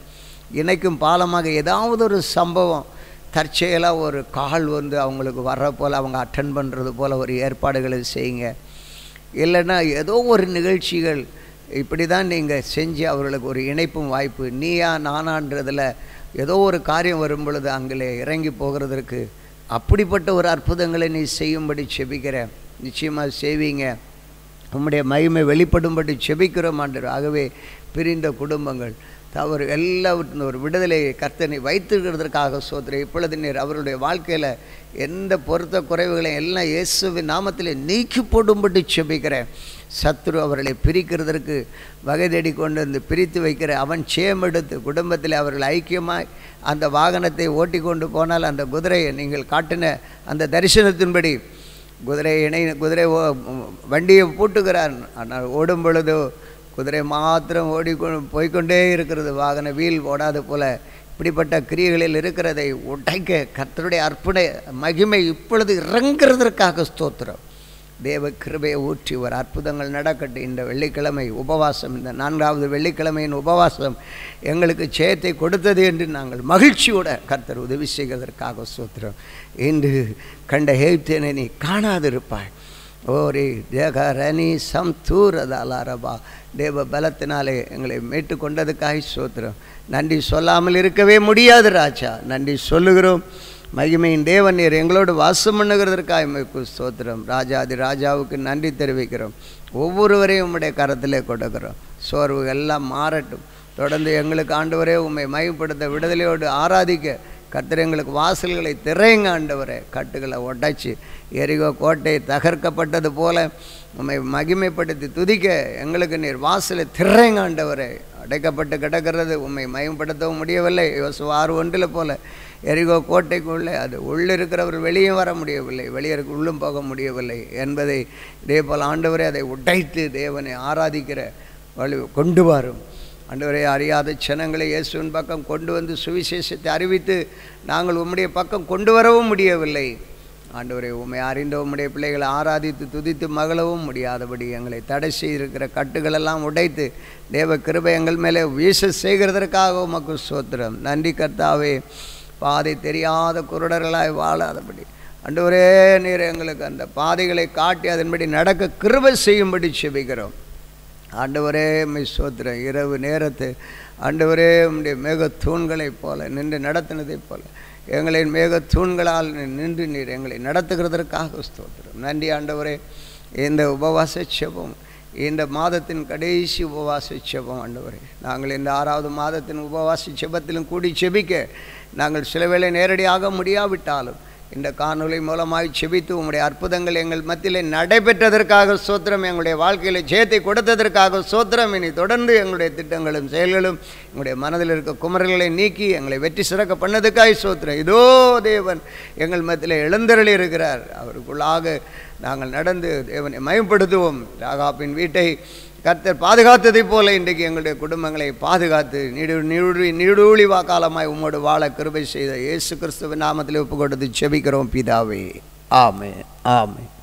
இணைக்கும் பாலமாக ஏதாவது ஒரு சம்பவம் தற்செயலாக ஒரு கால் வந்து அவங்களுக்கு வர்ற போல் அவங்க அட்டன் பண்ணுறது போல் ஒரு ஏற்பாடுகளை செய்யுங்க இல்லைன்னா ஏதோ ஒரு நிகழ்ச்சிகள் இப்படி தான் நீங்கள் செஞ்சு அவர்களுக்கு ஒரு இணைப்பும் வாய்ப்பு நீயா நானான்றதில் ஏதோ ஒரு காரியம் வரும் பொழுது அங்கே இறங்கி போகிறதற்கு அப்படிப்பட்ட ஒரு அற்புதங்களை நீ செய்யும்படி செபிக்கிறேன் நிச்சயமாக செய்வீங்க உம்முடைய மகிமை வெளிப்படும்படி செபிக்கிறோம் ஆண்டு ஆகவே பிரிந்த குடும்பங்கள் தவறு எல்லாவற்றின் ஒரு விடுதலையை கர்த்தனை வைத்திருக்கிறதற்காக சோதரை இப்பொழுது நீர் அவருடைய வாழ்க்கையில் எந்த பொருத்த குறைவுகளையும் எல்லாம் இயேசுவின் நாமத்தில் நீக்கி போடும்படி செபிக்கிறேன் சத்ரு அவர்களை பிரிக்கிறதற்கு வகை தேடி கொண்டு வந்து பிரித்து வைக்கிற அவன் சேமெடுத்து குடும்பத்தில் அவர்கள் ஐக்கியமாய் அந்த வாகனத்தை ஓட்டி கொண்டு போனால் அந்த குதிரையை நீங்கள் காட்டின அந்த தரிசனத்தின்படி குதிரை இணை குதிரை ஓ- வண்டியை பூட்டுகிறார் ஆனால் ஓடும் பொழுதோ குதிரை மாத்திரம் ஓடிக்கொ போய்க்கொண்டே இருக்கிறது வாகன வீல் ஓடாத போல இப்படிப்பட்ட கிரியைகளில் இருக்கிறதை உடைக்க கர்த்தருடைய அர்ப்பண மகிமை இப்பொழுது இறங்குறதற்காக ஸ்தோத்திரம் தேவ கிருபையை ஊற்றி ஒரு அற்புதங்கள் நடக்கட்டும் இந்த வெள்ளிக்கிழமை உபவாசம் இந்த நான்காவது வெள்ளிக்கிழமையின் உபவாசம் எங்களுக்கு ஜெயத்தை கொடுத்தது என்று நாங்கள் மகிழ்ச்சியோட கர்த்தர் உதவி செய்வதற்காக சூத்திரம் இன்று கண்ட ஹேப்தேனை நீ காணாதிருப்பாய் ஓரி தேகரணி சம் தூரதாலாரபா தேவ பலத்தினாலே எங்களை மீட்டு கொண்டதுக்காக சோத்திரம் நன்றி சொல்லாமல் இருக்கவே முடியாது ராஜா நன்றி சொல்லுகிறோம் மகிமையின் தேவன் நீர் எங்களோடு வாசம் பண்ணுகிறதற்காக எமக்கு ஸ்தோத்திரம் ராஜாதி ராஜாவுக்கு நன்றி தெரிவிக்கிறோம் ஒவ்வொருவரையும் உம்முடைய கரத்திலே கொடுக்கிறோம் சோர்வு எல்லாம் மாறட்டும் தொடர்ந்து எங்களுக்கு ஆண்டவரே உம்மை மயப்படுத்த விடுதலையோடு ஆராதிக்க கர்த்தர் எங்களுக்கு வாசல்களை திரையுங்க ஆண்டவரே கட்டுகளை உடைச்சி எரிகோ கோட்டை தகர்க்கப்பட்டது போல உம்மை மகிமைப்படுத்தி துதிக்க எங்களுக்கு நீர் வாசலை திரையுங்க ஆண்டவரே அடைக்கப்பட்டு கிடக்கிறது உம்மை மயப்படுத்தவும் முடியவில்லை யோசுவா ஆறு ஒன்றில் போல எரிகோ கோட்டைக்குள்ளே அது உள்ளே இருக்கிறவர் வெளியே வர முடியவில்லை வெளியே இருக்க உள்ளும் போக முடியவில்லை என்பதை இதே போல் ஆண்டவரே அதை உடைத்து தேவனை ஆராதிக்கிற வழி கொண்டு வரும் ஆண்டவரே அறியாத ஜனங்களை இயேசுவின் பக்கம் கொண்டு வந்து சுவிசேஷத்தை அறிவித்து நாங்கள் உம்முடைய பக்கம் கொண்டு வரவும் முடியவில்லை ஆண்டவரே உம்மை அறிந்த உம்முடைய பிள்ளைகளை ஆராதித்து துதித்து மகளவும் முடியாதபடி எங்களை தடை செய்திருக்கிற கட்டுகளெல்லாம் உடைத்து தேவ கிருபை எங்கள் மேலே வீச செய்கிறதற்காக உமக்கு சோத்திரம் நன்றி கர்த்தாவே பாதை தெரியாத குருடர்களாய் வாழாதபடி ஆண்டவரே நீர் எங்களுக்கு அந்த பாதைகளை காட்டி அதன்படி நடக்க கிருபை செய்யும்படி செபிக்கிறோம் ஆண்டவரே மை சோத்திரம் இரவு நேரத்து ஆண்டவரே உம்முடைய மேக தூண்களைப் போல நின்று நடத்தினதைப் போல எங்களின் மேக தூண்களால் நீ நின்று நீர் எங்களை நடத்துகிறதற்காக ஸ்தோத்திரம் நன்றி ஆண்டவரே இந்த உபவாச செபம் இந்த மாதத்தின் கடைசி உபவாச செபம் ஆண்டவரே நாங்கள் இந்த ஆறாவது மாதத்தின் உபவாச செபத்திலும் கூடி செபிக்க நாங்கள் சில வேளை நேரடியாக முடியாவிட்டாலும் இந்த காணொளி மூலமாய் செபித்து உம்முடைய அற்புதங்கள் எங்கள் மத்தியில் நடைபெற்றதற்காக சோத்திரம் எங்களுடைய வாழ்க்கையில் ஜெயத்தை கொடுத்ததற்காக சோத்திரம் இனி தொடர்ந்து எங்களுடைய திட்டங்களும் செயல்களும் எங்களுடைய மனதில் இருக்க குமரல்களை நீக்கி எங்களை வெற்றி சிறக்க பண்ணதுக்காய் சோத்திரம் இதோ தேவன் எங்கள் மத்தியில் எழுந்தருளி இருக்கிறார் அவருக்குள்ளாக நாங்கள் நடந்து தேவனை மயப்படுத்துவோம் ராகாப்பின் வீட்டை கர்த்தர் பாதுகாத்ததைப் போல இன்றைக்கு எங்களுடைய குடும்பங்களை பாதுகாத்து நீடு நீடு நீடூழி காலமாய் உம்மோடு வாழ கிருபை செய்த இயேசு கிறிஸ்துவின் நாமத்தில் ஒப்பு கொடுத்து செபிக்கிறோம் பிதாவே ஆமே ஆமே